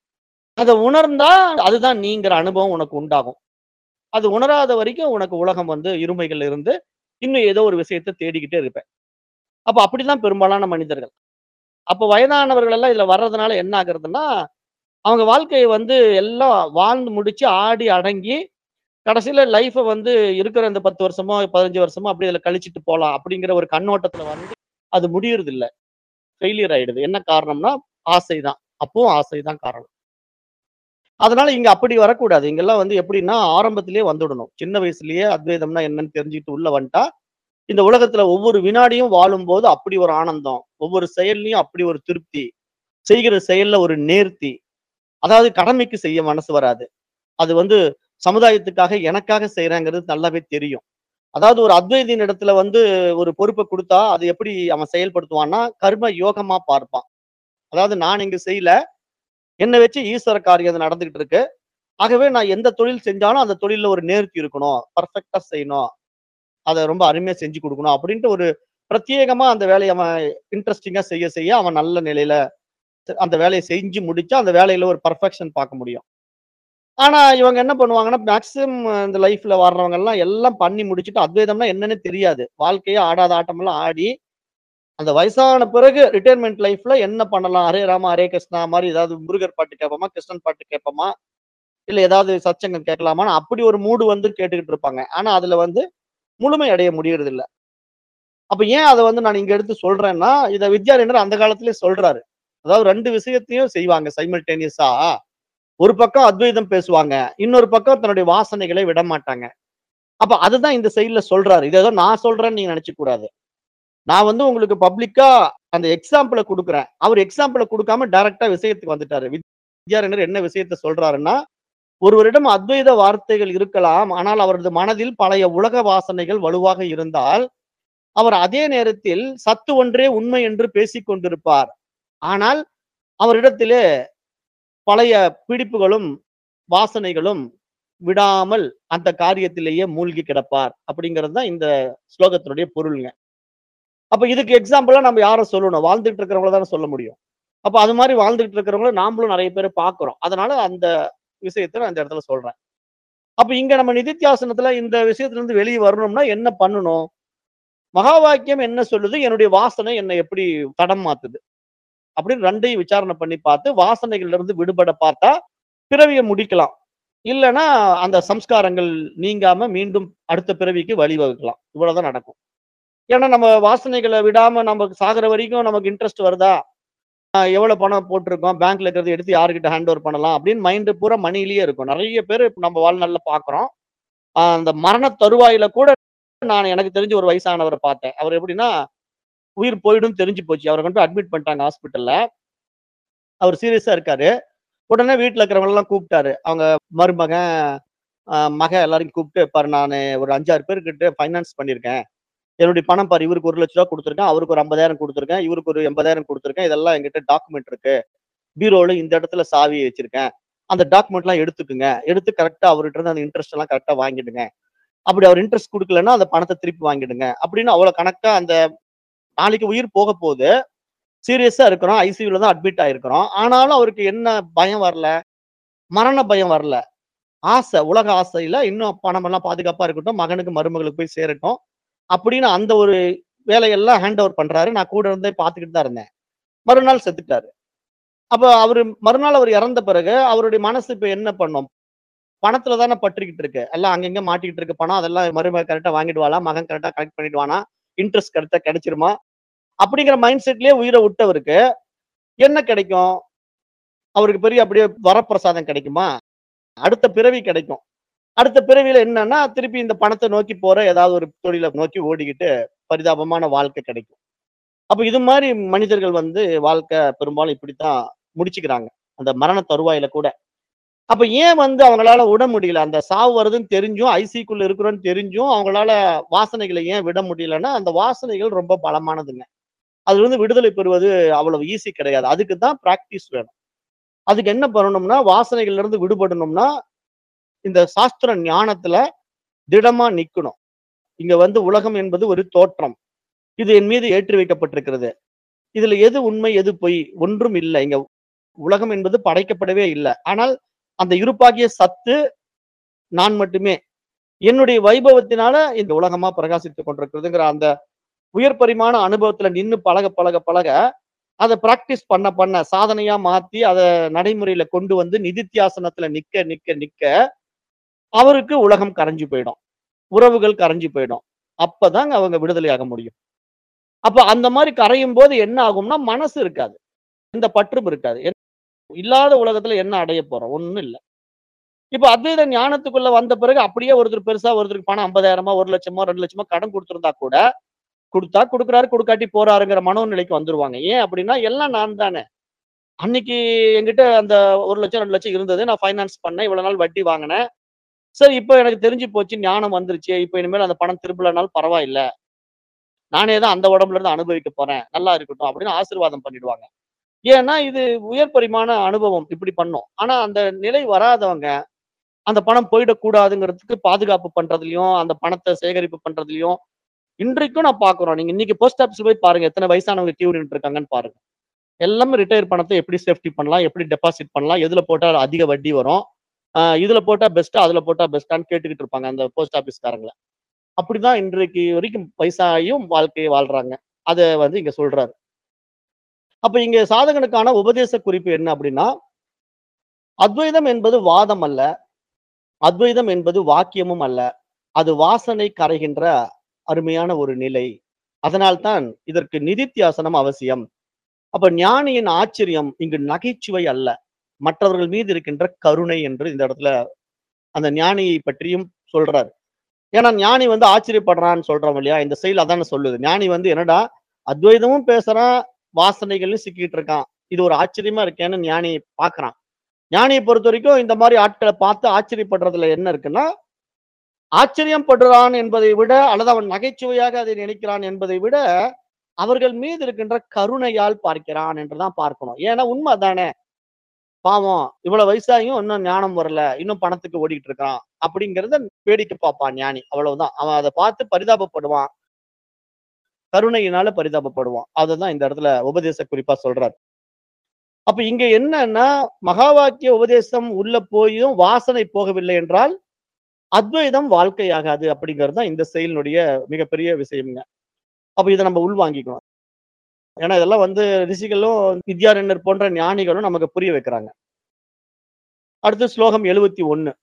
அதை உணர்ந்தா அதுதான் நீங்கிற அனுபவம் உனக்கு உண்டாகும் அது உணராத வரைக்கும் உனக்கு உலகம் வந்து இருமைகள் இருந்து இன்னும் ஏதோ ஒரு விஷயத்தை தேடிக்கிட்டே இருப்பேன் அப்ப அப்படிதான் பெரும்பாலான மனிதர்கள் அப்ப வயதானவர்கள் எல்லாம் இதுல வர்றதுனால என்ன ஆகுறதுன்னா அவங்க வாழ்க்கையை வந்து எல்லாம் வாழ்ந்து முடிச்சு ஆடி அடங்கி கடைசியில லைஃபை வந்து இருக்கிற இந்த பத்து வருஷமோ பதினஞ்சு வருஷமோ அப்படி இதுல கழிச்சிட்டு போலாம் அப்படிங்கிற ஒரு கண்ணோட்டத்துல வந்து அது முடியறது இல்ல ஃபெயிலியர் ஆயிடுது என்ன காரணம்னா ஆசைதான் அப்பவும் ஆசைதான் காரணம் அதனால இங்க அப்படி வரக்கூடாது இங்கெல்லாம் வந்து எப்படின்னா ஆரம்பத்திலேயே வந்துடணும் சின்ன வயசுலயே அத்வைதம்னா என்னன்னு தெரிஞ்சுட்டு உள்ள வந்துட்டா இந்த உலகத்துல ஒவ்வொரு வினாடியும் வாழும்போது அப்படி ஒரு ஆனந்தம் ஒவ்வொரு செயல்லையும் அப்படி ஒரு திருப்தி செய்கிற செயல்ல ஒரு நேர்த்தி அதாவது கடமைக்கு செய்ய மனசு வராது அது வந்து சமுதாயத்துக்காக எனக்காக செய்யறேங்கிறது நல்லாவே தெரியும் அதாவது ஒரு அத்வைதியின் இடத்துல வந்து ஒரு பொறுப்பை கொடுத்தா அது எப்படி அவன் செயல்படுத்துவான்னா கர்ம யோகமா பார்ப்பான் அதாவது நான் இங்க செய்யல என்னை வச்சு ஈஸ்வர காரியம் அது நடந்துகிட்டு இருக்கு ஆகவே நான் எந்த தொழில் செஞ்சாலும் அந்த தொழில்ல ஒரு நேர்த்தி இருக்கணும் பர்ஃபெக்டா செய்யணும் அதை ரொம்ப அருமையா செஞ்சு கொடுக்கணும் அப்படின்ட்டு ஒரு பிரத்யேகமா அந்த வேலையை அவன் இன்ட்ரெஸ்டிங்கா செய்ய செய்ய அவன் நல்ல நிலையில அந்த வேலையை செஞ்சு முடிச்சா அந்த வேலையில ஒரு பர்ஃபெக்ஷன் பார்க்க முடியும் ஆனா இவங்க என்ன பண்ணுவாங்கன்னா மேக்சிமம் இந்த லைஃப்ல வர்றவங்க எல்லாம் எல்லாம் பண்ணி முடிச்சுட்டு அத்வைதம்னா என்னன்னு தெரியாது வாழ்க்கையே ஆடாத ஆட்டமெல்லாம் ஆடி அந்த வயசான பிறகு ரிட்டையர்மெண்ட் லைஃப்ல என்ன பண்ணலாம் ஹரே ராமா ஹரே கிருஷ்ணா மாதிரி ஏதாவது முருகர் பாட்டு கேட்போமா கிருஷ்ணன் பாட்டு கேட்போமா இல்ல ஏதாவது சச்சங்கம் கேட்கலாமான்னு அப்படி ஒரு மூடு வந்து கேட்டுக்கிட்டு இருப்பாங்க ஆனா அதுல வந்து முழுமை அடைய முடியறது இல்ல அப்ப ஏன் அதை வந்து நான் இங்க எடுத்து சொல்றேன்னா இத வித்யாரண்யர் அந்த காலத்திலே சொல்றாரு அதாவது ரெண்டு விஷயத்தையும் செய்வாங்க சைமல்டேனியஸா ஒரு பக்கம் அத்வைதம் பேசுவாங்க இன்னொரு பக்கம் தன்னுடைய வாசனைகளை விட மாட்டாங்க அப்ப அதுதான் இந்த சைட்ல சொல்றாரு இதை ஏதோ நான் சொல்றேன்னு நீங்க நினைச்சு கூடாது நான் வந்து உங்களுக்கு பப்ளிக்கா அந்த எக்ஸாம்பிளை கொடுக்குறேன் அவர் எக்ஸாம்பிளை கொடுக்காம டைரக்டா விஷயத்துக்கு வந்துட்டாரு வித்யாரண்யர் என்ன விஷயத்த சொல்றாருன்னா ஒருவரிடம் அத்வைத வார்த்தைகள் இருக்கலாம் ஆனால் அவரது மனதில் பழைய உலக வாசனைகள் வலுவாக இருந்தால் அவர் அதே நேரத்தில் சத்து ஒன்றே உண்மை என்று பேசிக் கொண்டிருப்பார் ஆனால் அவரிடத்திலே பழைய பிடிப்புகளும் வாசனைகளும் விடாமல் அந்த காரியத்திலேயே மூழ்கி கிடப்பார் அப்படிங்கிறது தான் இந்த ஸ்லோகத்தினுடைய பொருளுங்க அப்ப இதுக்கு எக்ஸாம்பிளா நம்ம யாரை சொல்லணும் வாழ்ந்துட்டு இருக்கிறவங்கள தானே சொல்ல முடியும் அப்ப அது மாதிரி வாழ்ந்துட்டு இருக்கிறவங்கள நாமளும் நிறைய பேர் பாக்குறோம் அதனால அந்த விஷயத்தை நான் இந்த இடத்துல சொல்றேன் அப்ப இங்க நம்ம நிதித்தியாசனத்துல இந்த விஷயத்துல இருந்து வெளியே வரணும்னா என்ன பண்ணணும் மகா வாக்கியம் என்ன சொல்லுது என்னுடைய வாசனை என்னை எப்படி தடம் மாத்துது அப்படின்னு ரெண்டையும் விசாரணை பண்ணி பார்த்து வாசனைகள்ல இருந்து விடுபட பார்த்தா பிறவியை முடிக்கலாம் இல்லைன்னா அந்த சம்ஸ்காரங்கள் நீங்காம மீண்டும் அடுத்த பிறவிக்கு வழிவகுக்கலாம் இவ்வளவுதான் நடக்கும் ஏன்னா நம்ம வாசனைகளை விடாம நமக்கு சாகிற வரைக்கும் நமக்கு இன்ட்ரெஸ்ட் வருதா ஆஹ் எவ்வளவு பணம் போட்டிருக்கோம் பேங்க்ல இருக்கிறத எடுத்து யாருக்கிட்ட ஹேண்ட் ஓவர் பண்ணலாம் அப்படின்னு மைண்டு பூரா மணிலேயே இருக்கும் நிறைய பேர் இப்ப நம்ம வாழ்நாள்ல பாக்குறோம் ஆஹ் அந்த மரண தருவாயில கூட நான் எனக்கு தெரிஞ்ச ஒரு வயசானவரை பார்த்தேன். அவர் எப்படின்னா, உயிர் போயிடும்னு தெரிஞ்சு போச்சு. அவர கொண்டு போய் அட்மிட் பண்ணிட்டாங்க ஹாஸ்பிட்டல்ல. அவர் சீரியஸா இருக்காரு. உடனே வீட்ல இருக்கிறவங்கலாம் கூப்பிட்டாரு. அவங்க மருமகன், அ மகன் எல்லாரையும் கூப்பிட்டு, "பாரு நானு ஒரு 5, 6 பேர்கிட்ட ஃபைனான்ஸ் பண்ணியிருக்கேன். என்னுடைய பணம் பாரு இவருக்கு ரூ. 1,00,000 குடுத்துருக்கேன். அவருக்கு ஒரு 50,000 குடுத்துருக்கேன். இவருக்கு ஒரு 80,000 குடுத்துருக்கேன். இதெல்லாம் என்கிட்ட டாக்குமெண்ட் இருக்கு. பீரோல இந்த இடத்துல சாவி வச்சிருக்கேன். அந்த டாக்குமெண்ட்லாம் எடுத்துக்குங்க. எடுத்து கரெக்ட்டா அவர்ட்ட இருந்து அந்த இன்ட்ரெஸ்ட் எல்லாம் கரெக்ட்டா வாங்கிடுங்க. அப்படி அவர் இன்ட்ரெஸ்ட் குடுக்கலன்னா, அந்த பணத்த திருப்பி வாங்கிடுங்க." அப்படின்னு அவ்வளோ கணக்கா அந்த நாளைக்கு உயிர் போக போது. சீரியஸா இருக்கிறோம். ஐசியூல தான் அட்மிட் ஆயிருக்கிறோம். ஆனாலும் அவருக்கு என்ன பயம் வரல? மரண பயம் வரல. ஆசை, உலக ஆசையில இன்னும் பணமெல்லாம் பாதுகாப்பா இருக்கட்டும். மகனுக்கு, மருமகளுக்கு போய் சேரட்டும். அப்படின்னு அந்த ஒரு வேலையெல்லாம் ஹேண்ட் ஓவர் பண்றாரு. நான் கூட இருந்தே பார்த்துக்கிட்டு தான் இருந்தேன். மறுநாள் செத்துட்டாரு. அப்ப அவரு மறுநாள் அவர் இறந்த பிறகு அவருடைய மனசு இப்ப என்ன பண்ணும்? பணத்துல தானே பற்றிக்கிட்டு இருக்கு. எல்லாம் அங்கங்க மாட்டிக்கிட்டு இருக்கு பணம். அதெல்லாம் மருமக கரெக்ட்டா வாங்கிடுவாளா? மகன் கரெக்ட்டா கலெக்ட் பண்ணிடுவானா? இன்ட்ரெஸ்ட் கரெக்ட்டா கிடைச்சிருமா? அப்படிங்கிற மைண்ட் செட்லயே உயிர விட்டவருக்கு, என்ன கிடைக்கும்? அவருக்கு பெரிய அப்படியே வரப்பிரசாதம் கிடைக்குமா? அடுத்த பிறவி கிடைக்கும். அடுத்த பிறவியில என்னன்னா, திருப்பி இந்த பணத்த நோக்கி போற ஏதாவது ஒரு தொழில நோக்கி ஓடிக்கிட்டு பரிதாபமான வாழ்க்கை கிடைக்கும். அப்ப இது மாரி மனிதர்கள் வந்து வாழ்க்கை பெரும்பாலும் இப்படித்தான் முடிச்சுக்கிறாங்க. அந்த மரண தருவாயில கூட. அப்ப ஏன் வந்து அவங்களால விட முடியல? அந்த சாவு வருதுன்னு தெரிஞ்சும், ஐசியூக்குள்ள இருக்கிறோம்னு தெரிஞ்சும், அவங்களால வாசனைகள ஏன் விட முடியலன்னா, அந்த வாசனைகள் ரொம்ப பலமானதுங்க. அதிலிருந்து விடுதலை பெறுவது அவ்வளவு ஈஸி கிடையாது. அதுக்கு தான் பிராக்டிஸ் வேணும். அதுக்கு என்ன பண்ணணும்னா, வாசனைகள்ல இருந்து விடுபடணும்னா, இந்த சாஸ்திர ஞானத்துல திடமா நிக்கணும். இங்க வந்து உலகம் என்பது ஒரு தோற்றம். இது என் மீது ஏற்றி வைக்கப்பட்டிருக்கிறது. இதுல எது உண்மை, எது பொய்? ஒன்றும் இல்ல. இங்க உலகம் என்பது படைக்கப்படவே இல்ல. ஆனால் அந்த இருப்பாகிய சத்து நான் மட்டுமே. என்னுடைய வைபவத்தினால இந்த உலகமா பிரகாசித்துக் கொண்டிருக்கிறதுங்கிற அந்த உயர் பரிமாண அனுபவத்துல நின்னு பழக, பழக, பழக அத பிராக்டிஸ் பண்ண, பண்ண சாதனையா மாத்தி அத நடைமுறையில கொண்டு வந்து நிதித்தியாசனத்துல நிக்க, நிக்க, நிக்க அவருக்கு உலகம் கரைஞ்சு போயிடும். உறவுகள் கரைஞ்சு போயிடும். அப்பதாங்க அவங்க விடுதலையாக முடியும். அப்ப அந்த மாரி கரையும்போது என்ன ஆகும்னா, மனசு இருக்காது. எந்த பற்றும் இருக்காது. என் இல்லாத உலகத்துல என்ன அடைய போறோம்? ஒண்ணும் இல்ல. இப்ப அத்வைத ஞானத்துக்குள்ள வந்த பிறகு அப்படியே ஒருத்தர் பெருசா ஒருத்தருக்கு பணம் 50,000மோ, 1,00,000மோ, 2,00,000மோ கடன் குடுத்திருந்தா கூட, குடுத்தா குடுக்குறாரு, குடுக்காட்டி போறாருங்கிற மனோநிலைக்கு வந்துருவாங்க. ஏன் அப்படின்னா, எல்லாம் நான் தானே. அன்னைக்கு என்கிட்ட அந்த 1,00,000, 2,00,000 இருந்தது. நான் ஃபைனான்ஸ் பண்ணேன். இவ்வளவு நாள் வட்டி வாங்குனேன். சரி இப்ப எனக்கு தெரிஞ்சு போச்சு. ஞானம் வந்துருச்சு. இப்ப இனிமேல் அந்த பணம் திரும்பலனாலும் பரவாயில்ல. நானே தான் அந்த உடம்புல இருந்து அனுபவிக்க போறேன். நல்லா இருக்கட்டும் அப்படின்னு ஆசீர்வாதம் பண்ணிடுவாங்க. ஏன்னா, இது உயர் பரிமாண அனுபவம். இப்படி பண்ணும். ஆனா அந்த நிலை வராதவங்க, அந்த பணம் போயிடக்கூடாதுங்கிறதுக்கு பாதுகாப்பு பண்றதுலயும், அந்த பணத்த சேகரிப்பு பண்றதுலயும், இன்றைக்கும் நான் பார்க்கிறோம். நீங்க இன்னைக்கு போஸ்ட் ஆஃபிஸ் போய் பாருங்க. எத்தன வயசானவங்க கியூ நின்னுட்டு இருக்காங்கன்னு பாருங்க. எல்லாமே ரிட்டயர் பணத்த எப்படி சேஃப்டி பண்ணலாம்? எப்படி டெபாசிட் பண்ணலாம்? எதுல போட்டா அதிக வட்டி வரும்? அ இதுல போட்டா பெஸ்ட்டா? அதுல போட்டா பெஸ்ட்டான்னு கேட்டுக்கிட்டு இருப்பாங்க அந்த போஸ்ட் ஆஃபிஸ்காரங்கள. அப்படிதான் இன்றைக்கு வரைக்கும் வயசாகியும் வாழ்க்கைய வாழ்றாங்க. அத வந்து இங்க சொல்றாரு. அப்ப இங்க சாதகனுக்கான உபதேச குறிப்பு என்ன அப்படின்னா, அத்வைதம் என்பது வாதம் அல்ல. அத்வைதம் என்பது வாக்கியமும் அல்ல. அது வாசனை கரைகின்ற அருமையான ஒரு நிலை. அதனால்தான் இதற்கு நிதித்தியாசனம் அவசியம். அப்ப ஞானியின் ஆச்சரியம் இங்கு நகைச்சுவை அல்ல. மற்றவர்கள் மீது இருக்கின்ற கருணை என்று இந்த இடத்துல அந்த ஞானியை பற்றியும் சொல்றாரு. ஏன்னா ஞானி வந்து ஆச்சரியப்படுறான்னு சொல்றோம் இல்லையா? இந்த செயல் அதானே சொல்லுது. ஞானி வந்து என்னடா, அத்வைதமும் பேசுறான், வாசனைகள்லயும் சிக்கிட்டு இருக்கான். இது ஒரு ஆச்சரியமா இருக்கேன்னு ஞானி பார்க்கிறான். ஞானிய பொறுத்தவரைக்கும் இந்த மாரி ஆட்கள பார்த்து ஆச்சரியப்படுறதுல என்ன இருக்குன்னா, ஆச்சரியம் படுறான் என்பதை விட, அல்லது அவன் நகைச்சுவையாக அதை நினைக்கிறான் என்பதை விட, அவர்கள் மீது இருக்கின்ற கருணையால் பார்க்கிறான் என்று தான் பார்க்கணும். ஏன்னா உண்ம அதானே. பாவம் இவ்வளவு வயசாகியும் இன்னும் ஞானம் வரல. இன்னும் பணத்துக்கு ஓடிட்டு இருக்கான். அப்படிங்கிறத வேடிக்கை பார்ப்பான் ஞானி. அவ்வளவுதான். அவன் அத பார்த்து பரிதாபப்படுவான். கருணையினால பரிதாபப்படுவான். அததான் இந்த இடத்துல உபதேச குறிப்பா சொல்றார். அப்ப இங்க என்னன்னா, மகா வாக்கிய உபதேசம் உள்ள போயும் வாசனை போகவில்லை என்றால், அத்வைதம் வாழ்க்கையாகாது அப்படிங்கிறது தான் இந்த செயலினுடைய மிகப்பெரிய விஷயம்ங்க. அப்ப இத நம்ம உள்வாங்கிக்கணும். ஏன்னா இதெல்லாம் வந்து ரிஷிகளும், வித்யாரண்யர் போன்ற ஞானிகளும் நமக்கு புரிய வைக்கிறாங்க. அடுத்து ஸ்லோகம் 71.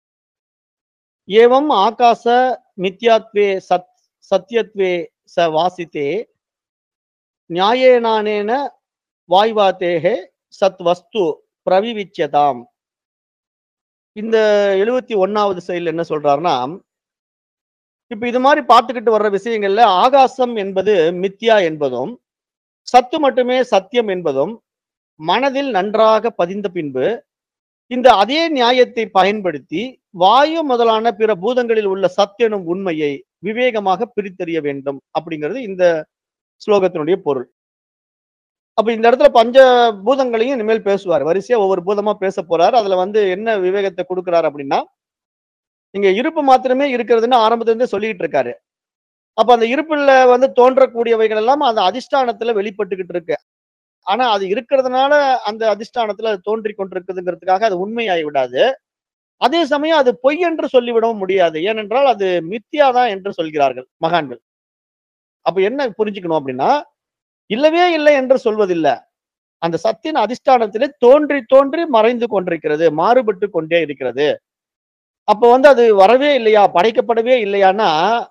ஏவம் ஆகாச மித்யாத்வே சத் சத்யத்வே ச வாசித்தே நியாயேனானேன வாய்வாதேஹே சத் வஸ்து பிரவிவிச்யதாம். இந்த 71வது செயல் என்ன சொல்றாருன்னா இப்ப இது மாதிரி பார்த்துக்கிட்டு வர்ற விஷயங்கள்ல ஆகாசம் என்பது மித்யா என்பதும் சத்து மட்டுமே சத்தியம் என்பதும் மனதில் நன்றாக பதிந்த பின்பு இந்த அதே நியாயத்தை பயன்படுத்தி வாயு முதலான பிற பூதங்களில் உள்ள சத்தெனும் உண்மையை விவேகமாக பிரித்தறிய வேண்டும் அப்படிங்கிறது இந்த ஸ்லோகத்தினுடைய பொருள் அப்ப இந்த இடத்துல பஞ்ச பூதங்களையும் இனிமேல் பேசுவார் வரிசையா ஒவ்வொரு பூதமா பேச போறாரு அதுல வந்து என்ன விவேகத்தை கொடுக்கிறாரு அப்படின்னா இங்க இருப்பு மாத்திரமே இருக்கிறதுன்னு ஆரம்பத்துல இருந்தே சொல்லிட்டு இருக்காரு அப்ப அந்த இருப்புல வந்து தோன்றக்கூடியவைகள் எல்லாம் அந்த அதிஷ்டானத்துல வெளிப்பட்டுக்கிட்டு இருக்கு ஆனா அது இருக்கிறதுனால அந்த அதிஷ்டானத்துல அது தோன்றி கொண்டிருக்குதுங்கிறதுக்காக அது உண்மையாகி விடாது அதே சமயம் அது பொய் என்று சொல்லிவிடவும் முடியாது ஏனென்றால் அது மித்தியாதான் என்று சொல்கிறார்கள் மகான்கள் அப்ப என்ன புரிஞ்சுக்கணும் அப்படின்னா இல்லவே இல்லை என்று சொல்வதில்லை அந்த சத்தின் அதிஷ்டானத்திலே தோன்றி தோன்றி மறைந்து கொண்டிருக்கிறது மாறுபட்டு கொண்டே இருக்கிறது அப்ப வந்து அது வரவே இல்லையா படைக்கப்படவே இல்லையான்னா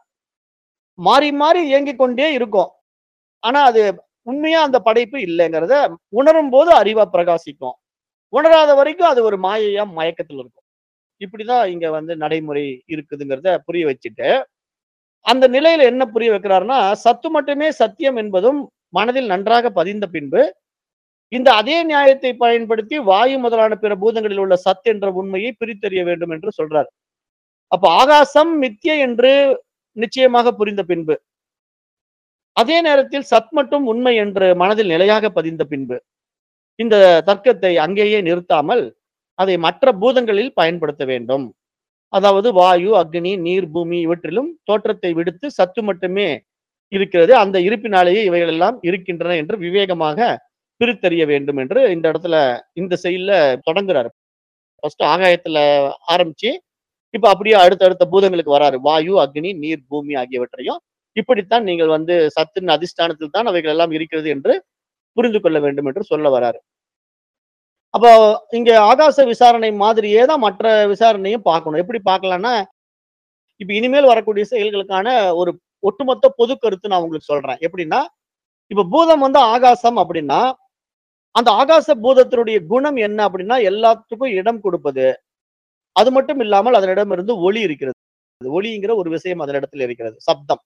மாறி மாறி இயங்கிக் கொண்டே இருக்கும் ஆனா அது உண்மையா அந்த படைப்பு இல்லைங்கிறத உணரும் போது அறிவா பிரகாசிக்கும் உணராத வரைக்கும் அது ஒரு மாயையா மயக்கத்தில் இருக்கும் இப்படிதான் இங்க வந்து நடைமுறை இருக்குதுங்கிறத புரிய வச்சுட்டு அந்த நிலையில என்ன புரிய வைக்கிறாருன்னா சத்து மட்டுமே சத்தியம் என்பதும் மனதில் நன்றாக பதிந்த பின்பு இந்த அதே நியாயத்தை பயன்படுத்தி வாயு முதலான பிற பூதங்களில் உள்ள சத் என்ற உண்மையை பிரித்தறிய வேண்டும் என்று சொல்றார் அப்ப ஆகாசம் மித்திய என்று நிச்சயமாக புரிந்த பின்பு அதே நேரத்தில் சத் மட்டும் உண்மை என்று மனதில் நிலையாக பதிந்த பின்பு இந்த தர்க்கத்தை அங்கேயே நிறுத்தாமல் அதை மற்ற பூதங்களில் பயன்படுத்த வேண்டும் அதாவது வாயு அக்னி நீர் பூமி இவற்றிலும் தோற்றத்தை விடுத்து சத்து மட்டுமே இருக்கிறது அந்த இருப்பினாலேயே இவைகள் எல்லாம் இருக்கின்றன என்று விவேகமாக பிரித்தறிய வேண்டும் என்று இந்த இடத்துல இந்த செயல்ல தொடங்குறாரு ஃபர்ஸ்ட் ஆகாயத்துல ஆரம்பிச்சு இப்ப அப்படியே அடுத்தடுத்த பூதங்களுக்கு வராரு வாயு அக்னி நீர் பூமி ஆகியவற்றையும் இப்படித்தான் நீங்கள் வந்து சத்தின் அதிஷ்டானத்தில் தான் அவைகள் எல்லாம் இருக்கிறது என்று புரிந்து கொள்ள வேண்டும் என்று சொல்ல வராரு அப்போ இங்க ஆகாச விசாரணை மாதிரியே தான் மற்ற விசாரணையும் பார்க்கணும் எப்படி பார்க்கலாம்னா இப்ப இனிமேல் வரக்கூடிய செயல்களுக்கான ஒரு ஒட்டுமொத்த பொது கருத்து நான் உங்களுக்கு சொல்றேன் எப்படின்னா இப்ப பூதம் வந்து ஆகாசம் அப்படின்னா அந்த ஆகாச பூதத்தினுடைய குணம் என்ன அப்படின்னா எல்லாத்துக்கும் இடம் கொடுப்பது அது மட்டும் இல்லாமல் அதனிடமிருந்து ஒளி இருக்கிறது ஒளிங்கிற ஒரு விஷயம் அதனிடத்தில் இருக்கிறது சப்தம்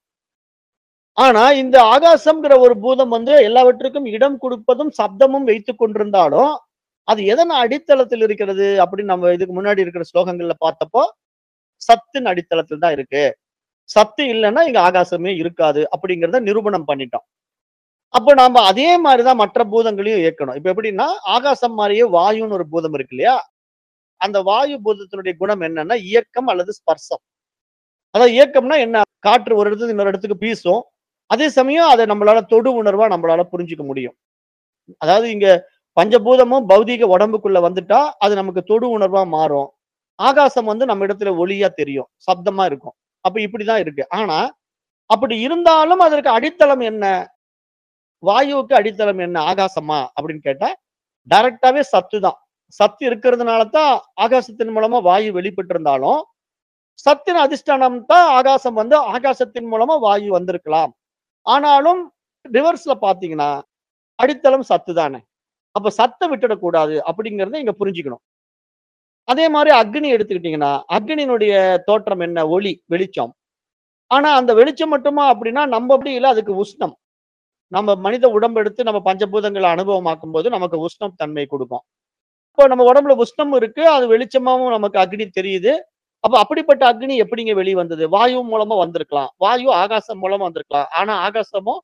ஆனா இந்த ஆகாசம்ங்கிற ஒரு பூதம் வந்து எல்லாவற்றுக்கும் இடம் கொடுப்பதும் சப்தமும் வைத்துக் கொண்டிருந்தாலும் அது எதன் அடித்தளத்தில் இருக்கிறது அப்படின்னு நம்ம இதுக்கு முன்னாடி இருக்கிற ஸ்லோகங்கள்ல பார்த்தப்போ சத்தின் அடித்தளத்தில் தான் இருக்கு சத்து இல்லைன்னா இங்க ஆகாசமே இருக்காது அப்படிங்கிறத நிரூபணம் பண்ணிட்டோம் அப்போ நாம அதே மாதிரிதான் மற்ற பூதங்களையும் இயக்கணும் இப்ப எப்படின்னா ஆகாசம் மாதிரியே வாயுன்னு ஒரு பூதம் இருக்கு இல்லையா அந்த வாயு பூதத்தினுடைய குணம் என்னன்னா இயக்கம் அல்லது ஸ்பர்சம் அதாவது இயக்கம்னா என்ன காற்று ஒரு இடத்துல இன்னொரு இடத்துக்கு வீசும் அதே சமயம் அதை நம்மளால தொடு உணர்வா நம்மளால புரிஞ்சுக்க முடியும் அதாவது இங்க பஞ்சபூதமும் பௌதீக உடம்புக்குள்ள வந்துட்டா அது நமக்கு தொடு உணர்வா மாறும் ஆகாசம் வந்து நம்ம இடத்துல ஒளியா தெரியும் சப்தமா இருக்கும் அப்ப இப்படிதான் இருக்கு ஆனா அப்படி இருந்தாலும் அதற்கு அடித்தளம் என்ன வாயுவுக்கு அடித்தளம் என்ன ஆகாசமா அப்படின்னு கேட்டா டைரக்டாவே சத்து தான் சத்து இருக்கிறதுனால தான் ஆகாசத்தின் மூலமா வாயு வெளிப்பட்டு இருந்தாலும் சத்தின் அதிஷ்டானம் தான் ஆகாசம் வந்து ஆகாசத்தின் மூலமா வாயு வந்திருக்கலாம் ஆனாலும் ரிவர்ஸ்ல பாத்தீங்கன்னா அடித்தளம் சத்து தானே அப்ப சத்தை விட்டுடக்கூடாது அப்படிங்கறத இங்க புரிஞ்சுக்கணும் அதே மாதிரி அக்னி எடுத்துக்கிட்டீங்கன்னா அக்னியினுடைய தோற்றம் என்ன ஒளி வெளிச்சம் ஆனா அந்த வெளிச்சம் மட்டுமா அப்படின்னா நம்ம அப்படி இல்லை அதுக்கு உஷ்ணம் நம்ம மனித உடம்பு எடுத்து நம்ம பஞ்சபூதங்களை அனுபவமாக்கும் போது நமக்கு உஷ்ணம் தன்மை கொடுக்கும் இப்போ நம்ம உடம்புல உஷ்ணம் இருக்கு அது வெளிச்சமாவும் நமக்கு அக்னி தெரியுது அப்ப அப்படிப்பட்ட அக்னி எப்படிங்க வெளியே வந்தது வாயு மூலமா வந்திருக்கலாம் வாயு ஆகாசம் மூலமா வந்திருக்கலாம் ஆனா ஆகாசமும்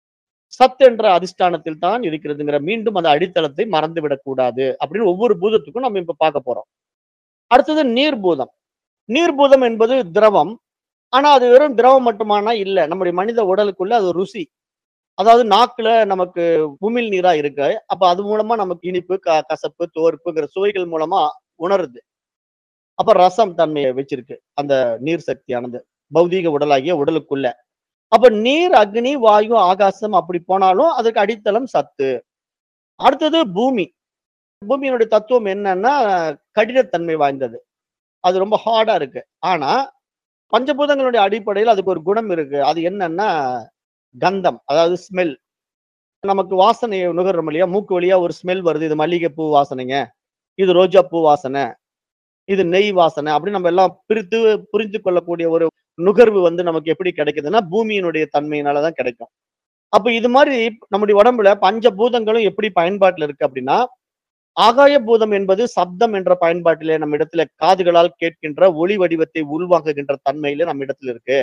சத் என்ற அதிஷ்டானத்தில் தான் இருக்கிறதுங்கிற மீண்டும் அந்த அடித்தளத்தை மறந்து விடக்கூடாது அப்படின்னு ஒவ்வொரு பூதத்துக்கும் நம்ம இப்ப பார்க்க போறோம் அடுத்தது நீர்பூதம் நீர்பூதம் என்பது திரவம் ஆனா அது வெறும் திரவம் மட்டுமானா இல்ல நம்முடைய மனித உடலுக்குள்ள அது ருசி அதாவது நாக்குல நமக்கு உமிழ் நீரா இருக்கு அப்ப அது மூலமா நமக்கு இனிப்பு க கசப்பு தோர்ப்புங்கிற சுவைகள் மூலமா உணருது அப்ப ரசம் தன்மையை வச்சிருக்கு அந்த நீர் சக்தியானது பௌதீக உடலாகிய உடலுக்குள்ள அப்ப நீர் அக்னி வாயு ஆகாசம் அப்படி போனாலும் அதுக்கு அடித்தளம் சத்து அடுத்தது பூமி பூமியினுடைய தத்துவம் என்னன்னா கடினத்தன்மை வாய்ந்தது அது ரொம்ப ஹார்டா இருக்கு ஆனா பஞ்சபூதங்களுடைய அடிப்படையில் அதுக்கு ஒரு குணம் இருக்கு அது என்னன்னா கந்தம் அதாவது ஸ்மெல் நமக்கு வாசனையை நுகர்றோம் இல்லையா மூக்கு வழியா ஒரு ஸ்மெல் வருது இது மல்லிகை பூ வாசனைங்க இது ரோஜா பூ வாசனை இது நெய் வாசனை அப்படின்னு நம்ம எல்லாம் பிரித்து புரிந்து கொள்ளக்கூடிய ஒரு நுகர்வு வந்து நமக்கு எப்படி கிடைக்குதுன்னா பூமியினுடைய தன்மையினால தான் கிடைக்கும் அப்ப இது மாதிரி நம்முடைய உடம்புல பஞ்சபூதங்களும் எப்படி பயன்பாட்டுல இருக்கு அப்படின்னா ஆகாய பூதம் என்பது சப்தம் என்ற பயன்பாட்டிலே நம்ம இடத்துல காதுகளால் கேட்கின்ற ஒளி வடிவத்தை உள்வாங்குகின்ற தன்மையில நம்ம இடத்துல இருக்கு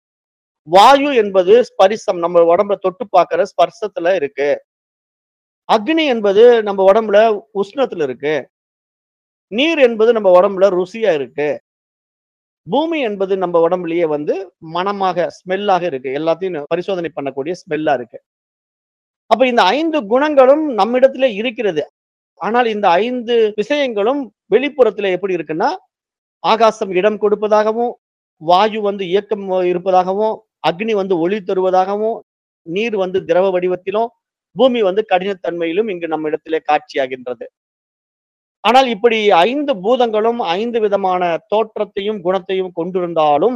வாயு என்பது ஸ்பரிசம் நம்ம உடம்புல தொட்டு பார்க்கிற ஸ்பர்சத்துல இருக்கு அக்னி என்பது நம்ம உடம்புல உஷ்ணத்துல இருக்கு நீர் என்பது நம்ம உடம்புல ருசியா இருக்கு பூமி என்பது நம்ம உடம்புலயே வந்து மனமாக ஸ்மெல்லாக இருக்கு எல்லாத்தையும் பரிசோதனை பண்ணக்கூடிய ஸ்மெல்லா இருக்கு அப்ப இந்த ஐந்து குணங்களும் நம்மிடத்துல இருக்கிறது ஆனால் இந்த ஐந்து விஷயங்களும் வெளிப்புறத்துல எப்படி இருக்குன்னா ஆகாசம் இடம் கொடுப்பதாகவும் வாயு வந்து இயக்கம் இருப்பதாகவும் அக்னி வந்து ஒளி தருவதாகவும் நீர் வந்து திரவ வடிவத்திலும் பூமி வந்து கடினத்தன்மையிலும் இங்கு நம்ம இடத்திலே காட்சியாகின்றது ஆனால் இப்படி ஐந்து பூதங்களும் ஐந்து விதமான தோற்றத்தையும் குணத்தையும் கொண்டிருந்தாலும்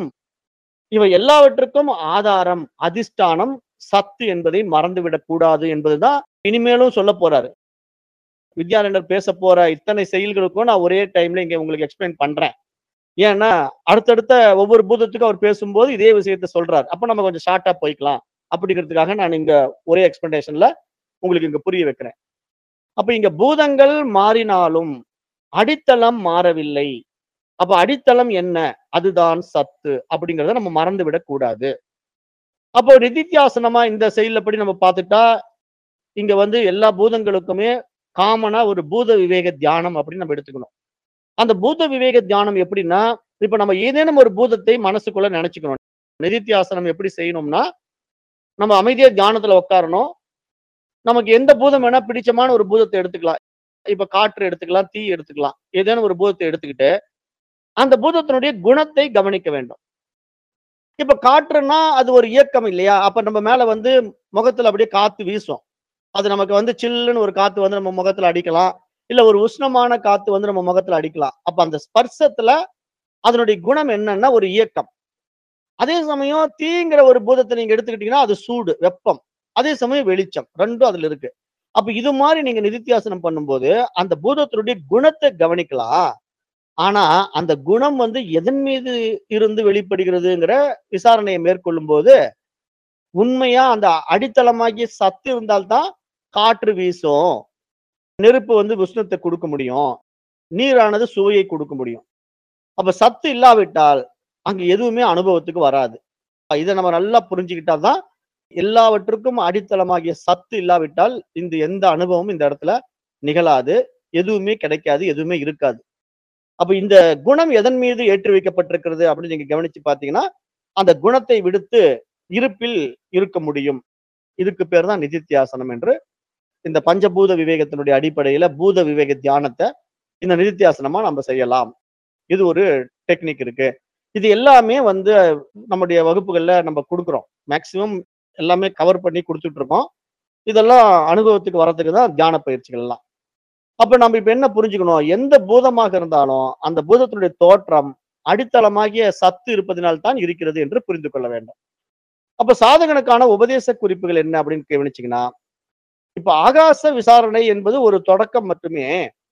இவை எல்லாவற்றுக்கும் ஆதாரம் அதிஷ்டானம் சத்து என்பதை மறந்துவிடக் கூடாது என்பதுதான் இனிமேலும் சொல்ல போறாரு வித்யாரண்யர் பேச போற இத்தனை செயல்களுக்கும் நான் ஒரே டைம்ல இங்க உங்களுக்கு எக்ஸ்பிளைன் பண்றேன் ஏன்னா அடுத்தடுத்த ஒவ்வொரு பூதத்துக்கும் அவர் பேசும்போது இதே விஷயத்த சொல்றாரு அப்ப நம்ம கொஞ்சம் ஷார்ட்டா போய்க்கலாம் அப்படிங்கிறதுக்காக நான் இங்க ஒரே எக்ஸ்பிளனேஷன்ல உங்களுக்கு இங்க புரிய வைக்கிறேன் அப்ப இங்க பூதங்கள் மாறினாலும் அடித்தளம் மாறவில்லை அப்ப அடித்தளம் என்ன அதுதான் சத்து அப்படிங்கறத நம்ம மறந்து விடக் கூடாது அப்போ நிதித்தியாசனமா இந்த செயல்லப்படி நம்ம பார்த்துட்டா இங்க வந்து எல்லா பூதங்களுக்குமே காமனா ஒரு பூத விவேக தியானம் அப்படின்னு நம்ம எடுத்துக்கணும் அந்த பூத விவேக தியானம் எப்படின்னா இப்ப நம்ம ஏதேனும் ஒரு பூதத்தை மனசுக்குள்ள நினைச்சுக்கணும் நிதித்தியாசனம் எப்படி செய்யணும்னா நம்ம அமைதியா தியானத்துல உட்காரணும் நமக்கு எந்த பூதம் வேணா பிடிச்சமான ஒரு பூதத்தை எடுத்துக்கலாம் இப்ப காற்று எடுத்துக்கலாம் தீ எடுத்துக்கலாம் ஏதேனும் ஒரு பூதத்தை எடுத்துக்கிட்டு அந்த பூதத்தினுடைய குணத்தை கவனிக்க வேண்டும் இப்ப காற்றுன்னா அது ஒரு இயக்கம் இல்லையா அப்ப நம்ம மேல வந்து முகத்துல அப்படியே காத்து வீசும் அது நமக்கு வந்து சில்லுன்னு ஒரு காத்து வந்து நம்ம முகத்துல அடிக்கலாம் இல்ல ஒரு உஷ்ணமான காத்து வந்து நம்ம முகத்துல அடிக்கலாம் அப்ப அந்த ஸ்பர்சத்துல அதனுடைய குணம் என்னன்னா ஒரு இயக்கம் அதே சமயம் தீங்கிற ஒரு பூதத்தை நீங்க எடுத்துக்கிட்டீங்கன்னா அது சூடு வெப்பம் அதே சமயம் வெளிச்சம் ரெண்டும் அதுல இருக்கு அப்ப இது மாதிரி நீங்க நிதித்தியாசனம் பண்ணும்போது அந்த பூதத்தினுடைய குணத்தை கவனிக்கலாம் ஆனா அந்த குணம் வந்து எதன் மீது இருந்து வெளிப்படுகிறதுங்கிற விசாரணையை மேற்கொள்ளும் போது உண்மையா அந்த அடித்தளமாகிய சத்து இருந்தால்தான் காற்று வீசும் நெருப்பு வந்து உஷ்ணத்தை கொடுக்க முடியும் நீரானது சுவையை கொடுக்க முடியும் அப்ப சத்து இல்லாவிட்டால் அங்க எதுவுமே அனுபவத்துக்கு வராது இதை நம்ம நல்லா புரிஞ்சுக்கிட்டா தான் எல்லாவற்றுக்கும் அடித்தளமாகிய சத்து இல்லாவிட்டால் இந்த எந்த அனுபவமும் இந்த இடத்துல நிகழாது எதுவுமே கிடைக்காது எதுவுமே இருக்காது அப்ப இந்த குணம் எதன் மீது ஏற்றி வைக்கப்பட்டிருக்கிறது அப்படின்னு நீங்க கவனிச்சு பாத்தீங்கன்னா அந்த குணத்தை விடுத்து இருப்பில் இருக்க முடியும் இதுக்கு பேர் தான் நிதித்தியாசனம் என்று இந்த பஞ்சபூத விவேகத்தினுடைய அடிப்படையில பூத விவேக தியானத்தை இந்த நிதித்தியாசனமா நம்ம செய்யலாம் இது ஒரு டெக்னிக் இருக்கு இது எல்லாமே வந்து நம்முடைய வகுப்புகள்ல நம்ம கொடுக்குறோம் மேக்சிமம் எல்லாமே கவர் பண்ணி கொடுத்துட்டு இருக்கோம் இதெல்லாம் அனுபவத்துக்கு வர்றதுக்கு தான் தியான பயிற்சிகள் எல்லாம் அப்ப நம்ம இப்ப என்ன புரிஞ்சுக்கணும் எந்த பூதமாக இருந்தாலும் அந்த பூதத்தினுடைய தோற்றம் அடித்தளமாகிய சத்து இருப்பதனால் தான் இருக்கிறது என்று புரிந்து கொள்ள வேண்டும் அப்ப சாதகனுக்கான உபதேச குறிப்புகள் என்ன அப்படின்னு கவனிச்சீங்கன்னா இப்ப ஆகாச விசாரணை என்பது ஒரு தொடக்கம் மட்டுமே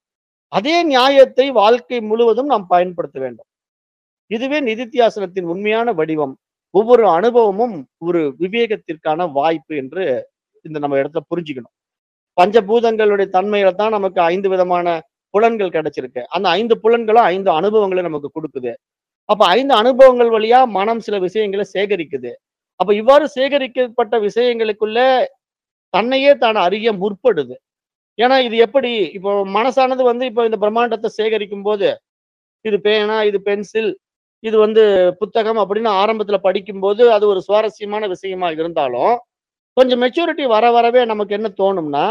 அதே நியாயத்தை வாழ்க்கை முழுவதும் நாம் பயன்படுத்த வேண்டும் இதுவே நிதித்தியாசனத்தின் உண்மையான வடிவம் ஒவ்வொரு அனுபவமும் ஒரு விவேகத்திற்கான வாய்ப்பு என்று இந்த நம்ம இடத்துல புரிஞ்சுக்கணும் பஞ்சபூதங்களுடைய தன்மையில தான் நமக்கு ஐந்து விதமான புலன்கள் கிடைச்சிருக்கு அந்த ஐந்து புலன்களும் ஐந்து அனுபவங்களை நமக்கு கொடுக்குது அப்ப ஐந்து அனுபவங்கள் வழியா மனம் சில விஷயங்களை சேகரிக்குது அப்ப இவ்வாறு சேகரிக்கப்பட்ட விஷயங்களுக்குள்ள தன்னையே தான் அறிய முற்படுது ஏன்னா இது எப்படி இப்போ மனசானது வந்து இப்போ இந்த பிரம்மாண்டத்தை சேகரிக்கும் போது இது பேனா இது பென்சில் இது வந்து புத்தகம் அப்படின்னு ஆரம்பத்துல படிக்கும்போது அது ஒரு சுவாரஸ்யமான விஷயமா இருந்தாலும் கொஞ்சம் மெச்சூரிட்டி வர வரவே நமக்கு என்ன தோணும்னா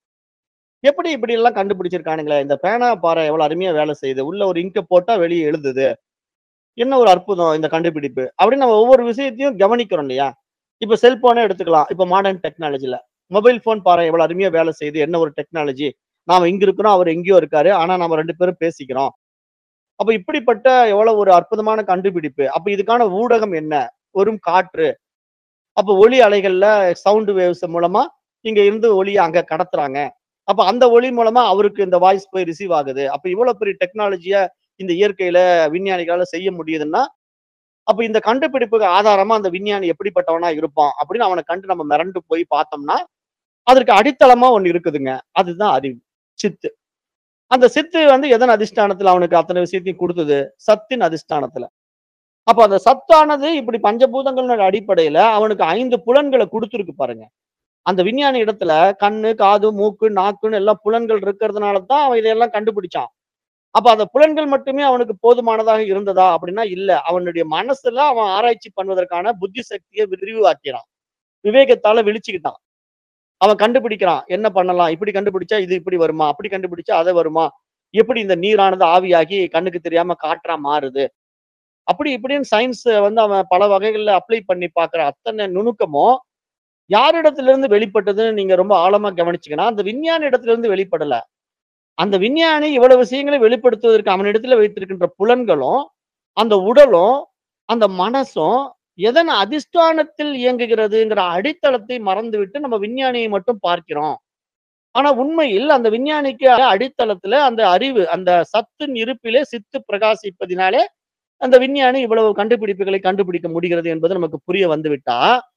எப்படி இப்படி எல்லாம் கண்டுபிடிச்சிருக்கானுங்களே இந்த பேனா பாறை எவ்வளவு அருமையா வேலை செய்யுது உள்ள ஒரு இங்க போட்டா வெளியே எழுதுது என்ன ஒரு அற்புதம் இந்த கண்டுபிடிப்பு அப்படின்னு நம்ம ஒவ்வொரு விஷயத்தையும் கவனிக்கிறோம் இல்லையா இப்ப செல்போனே எடுத்துக்கலாம் இப்ப மாடர்ன் டெக்னாலஜில மொபைல் போன் பாரு எவ்வளவு அருமையா வேலை செய்யுது என்ன ஒரு டெக்னாலஜி நாம இங்க இருக்கிறோம் அவர் எங்கேயோ இருக்காரு ஆனா நம்ம ரெண்டு பேரும் பேசிக்கிறோம் அப்ப இப்படிப்பட்ட எவ்வளவு ஒரு அற்புதமான கண்டுபிடிப்பு அப்ப இதுக்கான ஊடகம் என்ன வெறும் காற்று அப்ப ஒளி அலைகள்ல சவுண்ட் வேவ்ஸ் மூலமா இங்க இருந்து ஒளியை அங்க கடத்துறாங்க அப்ப அந்த ஒளி மூலமா அவருக்கு இந்த வாய்ஸ் போய் ரிசீவ் ஆகுது அப்ப இவ்வளவு பெரிய டெக்னாலஜிய இந்த இயற்கையில விஞ்ஞானிகளால செய்ய முடியுதுன்னா அப்ப இந்த கண்டுபிடிப்புக்கு ஆதாரமா அந்த விஞ்ஞானி எப்படிப்பட்டவனா இருப்பான் அப்படின்னு அவனை கண்டு நம்ம மிரண்டு போய் பார்த்தோம்னா அதற்கு அடித்தளமா ஒண்ணு இருக்குதுங்க அதுதான் அறிவு சித்து அந்த சித்து வந்து எதன் அதிஷ்டானத்துல அவனுக்கு அத்தனை விஷயத்தையும் கொடுத்தது சத்தின் அதிஷ்டானத்துல அப்ப அந்த சத்தானது இப்படி பஞ்சபூதங்களோட அடிப்படையில அவனுக்கு ஐந்து புலன்களை கொடுத்துருக்கு பாருங்க அந்த விஞ்ஞானி இடத்துல கண்ணு காது மூக்கு நாக்குன்னு எல்லாம் புலன்கள் இருக்கிறதுனால தான் அவன் இதையெல்லாம் கண்டுபிடிச்சான் அப்ப அந்த புலன்கள் மட்டுமே அவனுக்கு போதுமானதாக இருந்ததா அப்படின்னா இல்ல அவனுடைய மனசுல அவன் ஆராய்ச்சி பண்ணுவதற்கான புத்தி சக்தியை விரிவாக்கிறான் விவேகத்தால விழிச்சுக்கிட்டான் அவன் கண்டுபிடிக்கிறான் என்ன பண்ணலாம் இப்படி கண்டுபிடிச்சா இது இப்படி வருமா அப்படி கண்டுபிடிச்சா அதை வருமா எப்படி இந்த நீரானது ஆவியாகி கண்ணுக்கு தெரியாம காற்றா மாறுது அப்படி இப்படின்னு சயின்ஸ் வந்து அவன் பல வகைகள்ல அப்ளை பண்ணி பார்க்கிற அத்தனை நுணுக்கமும் யாரிடத்துல இருந்து வெளிப்பட்டதுன்னு நீங்க ரொம்ப ஆழமா கவனிச்சீங்கன்னா அந்த விஞ்ஞானி இடத்துல இருந்து வெளிப்படல அந்த விஞ்ஞானி இவ்வளவு விஷயங்களை வெளிப்படுத்துவதற்கு அவனிடத்துல வைத்திருக்கின்ற புலன்களும் அந்த உடலும் அந்த மனசும் எதன் அதிஷ்டானத்தில் இயங்குகிறதுங்கிற அடித்தளத்தை மறந்துவிட்டு நம்ம விஞ்ஞானியை மட்டும் பார்க்கிறோம் ஆனா உண்மையில் அந்த விஞ்ஞானிக்கு அடித்தளத்துல அந்த அறிவு அந்த சத்தின் இருப்பிலே சித்து பிரகாசிப்பதினாலே அந்த விஞ்ஞானி இவ்வளவு கண்டுபிடிப்புகளை கண்டுபிடிக்க முடிகிறது என்பது நமக்கு புரிய வந்துவிட்டா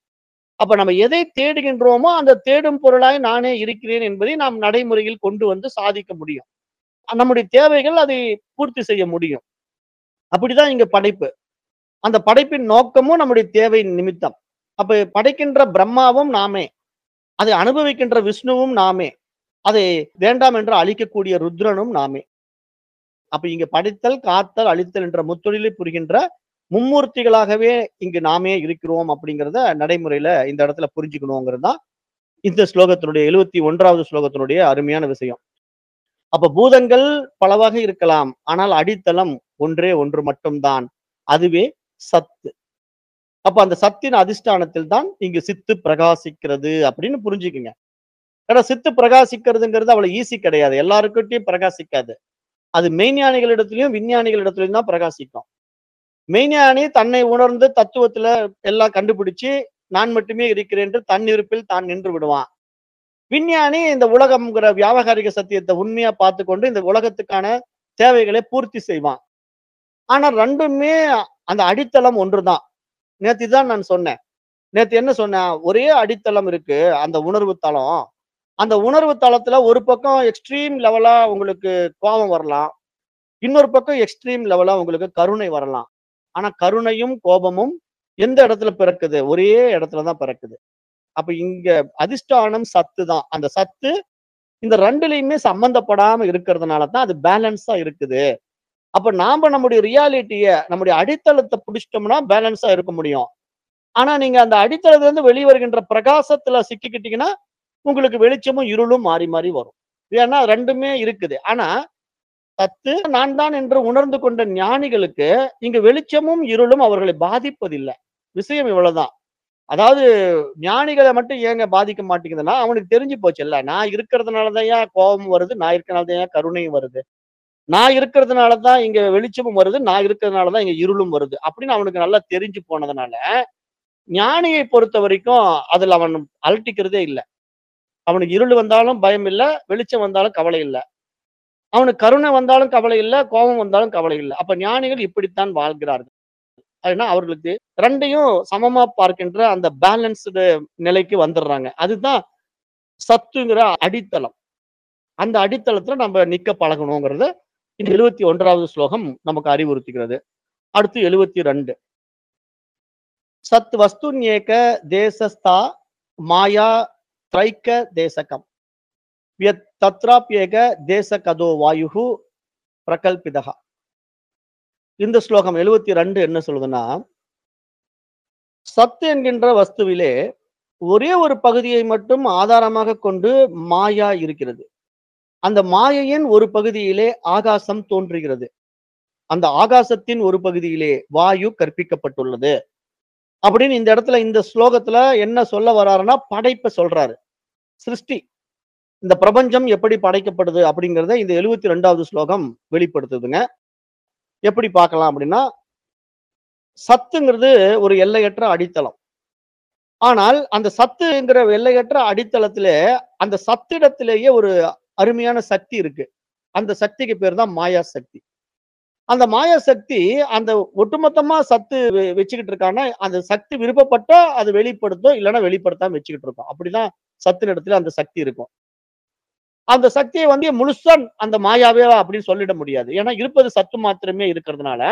அப்ப நம்ம எதை தேடுகின்றோமோ அந்த தேடும் பொருளாய் நானே இருக்கிறேன் என்பதை நாம் நடைமுறையில் கொண்டு வந்து சாதிக்க முடியும் நம்முடைய தேவைகள் அதை பூர்த்தி செய்ய முடியும் அப்படிதான் இங்க படைப்பு அந்த படைப்பின் நோக்கமும் நம்முடைய தேவை நிமித்தம் அப்ப படைக்கின்ற பிரம்மாவும் நாமே அதை அனுபவிக்கின்ற விஷ்ணுவும் நாமே அதை வேண்டாம் என்று அழிக்கக்கூடிய ருத்ரனும் நாமே அப்ப இங்க படைத்தல் காத்தல் அழித்தல் என்ற முத்தொழிலை புரிகின்ற மும்மூர்த்திகளாகவே இங்கு நாமே இருக்கிறோம் அப்படிங்கிறத நடைமுறையில இந்த இடத்துல புரிஞ்சுக்கணுங்கிறது தான் இந்த ஸ்லோகத்தினுடைய எழுவத்தி ஒன்றாவது ஸ்லோகத்தினுடைய அருமையான விஷயம் அப்ப பூதங்கள் பலவாக இருக்கலாம் ஆனால் அடித்தளம் ஒன்றே ஒன்று மட்டும்தான் அதுவே சத்து அப்ப அந்த சத்தின் அதிஷ்டானத்தில் தான் இங்கு சித்து பிரகாசிக்கிறது அப்படின்னு புரிஞ்சுக்குங்க ஏன்னா சித்து பிரகாசிக்கிறதுங்கிறது அவ்வளவு ஈஸி கிடையாது எல்லாருக்கிட்டையும் பிரகாசிக்காது அது மெய்ஞானிகளிடத்திலையும் விஞ்ஞானிகளிடத்திலையும் தான் பிரகாசிக்கும் மெய்ஞானி தன்னை உணர்ந்து தத்துவத்துல எல்லாம் கண்டுபிடிச்சு நான் மட்டுமே இருக்கிறேன் என்று தன் இருப்பில் தான் நின்று விடுவான் விஞ்ஞானி இந்த உலகம்ங்கிற வியாபகாரிக சத்தியத்தை உண்மையா பார்த்து கொண்டு இந்த உலகத்துக்கான தேவைகளை பூர்த்தி செய்வான் ஆனா ரெண்டுமே அந்த அடித்தளம் ஒன்றுதான் நேத்து தான் நான் சொன்னேன் நேத்து என்ன சொன்னேன் ஒரே அடித்தளம் இருக்கு அந்த உணர்வு தளம் அந்த உணர்வு தளத்துல ஒரு பக்கம் எக்ஸ்ட்ரீம் லெவலா உங்களுக்கு கோபம் வரலாம் இன்னொரு பக்கம் எக்ஸ்ட்ரீம் லெவலா உங்களுக்கு கருணை வரலாம் ஆனா கருணையும் கோபமும் எந்த இடத்துல பிறக்குது ஒரே இடத்துல தான் பிறக்குது அப்ப இங்க அதிஷ்டானம் சத்து தான் அந்த சத்து இந்த ரெண்டுலையுமே சம்பந்தப்படாம இருக்கிறதுனால தான் அது பேலன்ஸா இருக்குது அப்ப நாம நம்முடைய ரியாலிட்டிய நம்முடைய அடித்தளத்தை பிடிச்சிட்டோம்னா பேலன்ஸா இருக்க முடியும் ஆனா நீங்க அந்த அடித்தளத்துல இருந்து வெளியே வருகின்ற பிரகாசத்துல சிக்கிக்கிட்டீங்கன்னா உங்களுக்கு வெளிச்சமும் இருளும் மாறி மாறி வரும் ஏன்னா ரெண்டுமே இருக்குது ஆனா சத்து நான் தான் என்று உணர்ந்து கொண்ட ஞானிகளுக்கு இங்க வெளிச்சமும் இருளும் அவர்களை பாதிப்பதில்லை விஷயம் இவ்வளவுதான் அதாவது ஞானிகளை மட்டும் ஏங்க பாதிக்க மாட்டேங்குதுன்னா அவனுக்கு தெரிஞ்சு போச்சு இல்ல நான் இருக்கிறதுனாலதான் ஏன் கோபம் வருது நான் இருக்கிறதுனாலதான் ஏன் கருணையும் வருது நான் இருக்கிறதுனால தான் இங்க வெளிச்சமும் வருது நான் இருக்கிறதுனால தான் இங்க இருளும் வருது அப்படின்னு அவனுக்கு நல்லா தெரிஞ்சு போனதுனால ஞானியை பொறுத்த வரைக்கும் அதுல அவன் அலட்டிக்கிறதே இல்லை அவனுக்கு இருள் வந்தாலும் பயம் இல்லை வெளிச்சம் வந்தாலும் கவலை இல்லை அவனுக்கு கருணை வந்தாலும் கவலை இல்லை கோபம் வந்தாலும் கவலை இல்லை அப்ப ஞானிகள் இப்படித்தான் வாழ்கிறார்கள் அதுனா அவர்களுக்கு ரெண்டையும் சமமா பார்க்கின்ற அந்த பேலன்ஸ்டு நிலைக்கு வந்துடுறாங்க அதுதான் சத்துங்கிற அடித்தளம் அந்த அடித்தளத்துல நம்ம நிக்க பழகணுங்கிறத இந்த எழுபத்தி ஒன்றாவது ஸ்லோகம் நமக்கு அறிவுறுத்துகிறது அடுத்து எழுபத்தி ரெண்டு சத் வஸ்துன்யேக தேசஸ்தா மாயா திரைக்க தேசகம் யத் தத்ராப்யேக தேசகதோ வாயு பிரகல்பிதகா இந்த ஸ்லோகம் எழுபத்தி ரெண்டு என்ன சொல்லுதுன்னா சத்து என்கின்ற வஸ்துவிலே ஒரே ஒரு பகுதியை மட்டும் ஆதாரமாக கொண்டு மாயா இருக்கிறது அந்த மாயையின் ஒரு பகுதியிலே ஆகாசம் தோன்றுகிறது அந்த ஆகாசத்தின் ஒரு பகுதியிலே வாயு கற்பிக்கப்பட்டுள்ளது அப்படின்னு இந்த இடத்துல இந்த ஸ்லோகத்துல என்ன சொல்ல வர்றாருன்னா படைப்பை சொல்றாரு சிருஷ்டி இந்த பிரபஞ்சம் எப்படி படைக்கப்படுது அப்படிங்கிறத இந்த எழுபத்தி ரெண்டாவது ஸ்லோகம் வெளிப்படுத்துதுங்க எப்படி பார்க்கலாம் அப்படின்னா சத்துங்கிறது ஒரு எல்லையற்ற அடித்தளம் ஆனால் அந்த சத்துங்கிற எல்லையற்ற அடித்தளத்திலே அந்த சத்திடத்திலேயே ஒரு அருமையான சக்தி இருக்கு அந்த சக்திக்கு பேர் தான் மாயா சக்தி அந்த மாயா சக்தி அந்த ஒட்டுமொத்தமா சத்து வெ- வச்சுக்கிட்டு இருக்கான்னா அந்த சக்தி விருப்பப்பட்டா அது வெளிப்படுத்தும் இல்லைன்னா வெளிப்படுத்தாம வச்சுக்கிட்டு இருக்கும் அப்படிதான் சத்து இடத்துல அந்த சக்தி இருக்கும் அந்த சக்தியை வந்து முழுசா அந்த மாயாவே அப்படின்னு சொல்லிட முடியாது ஏன்னா இருப்பது சத்து மாத்திரமே இருக்கிறதுனால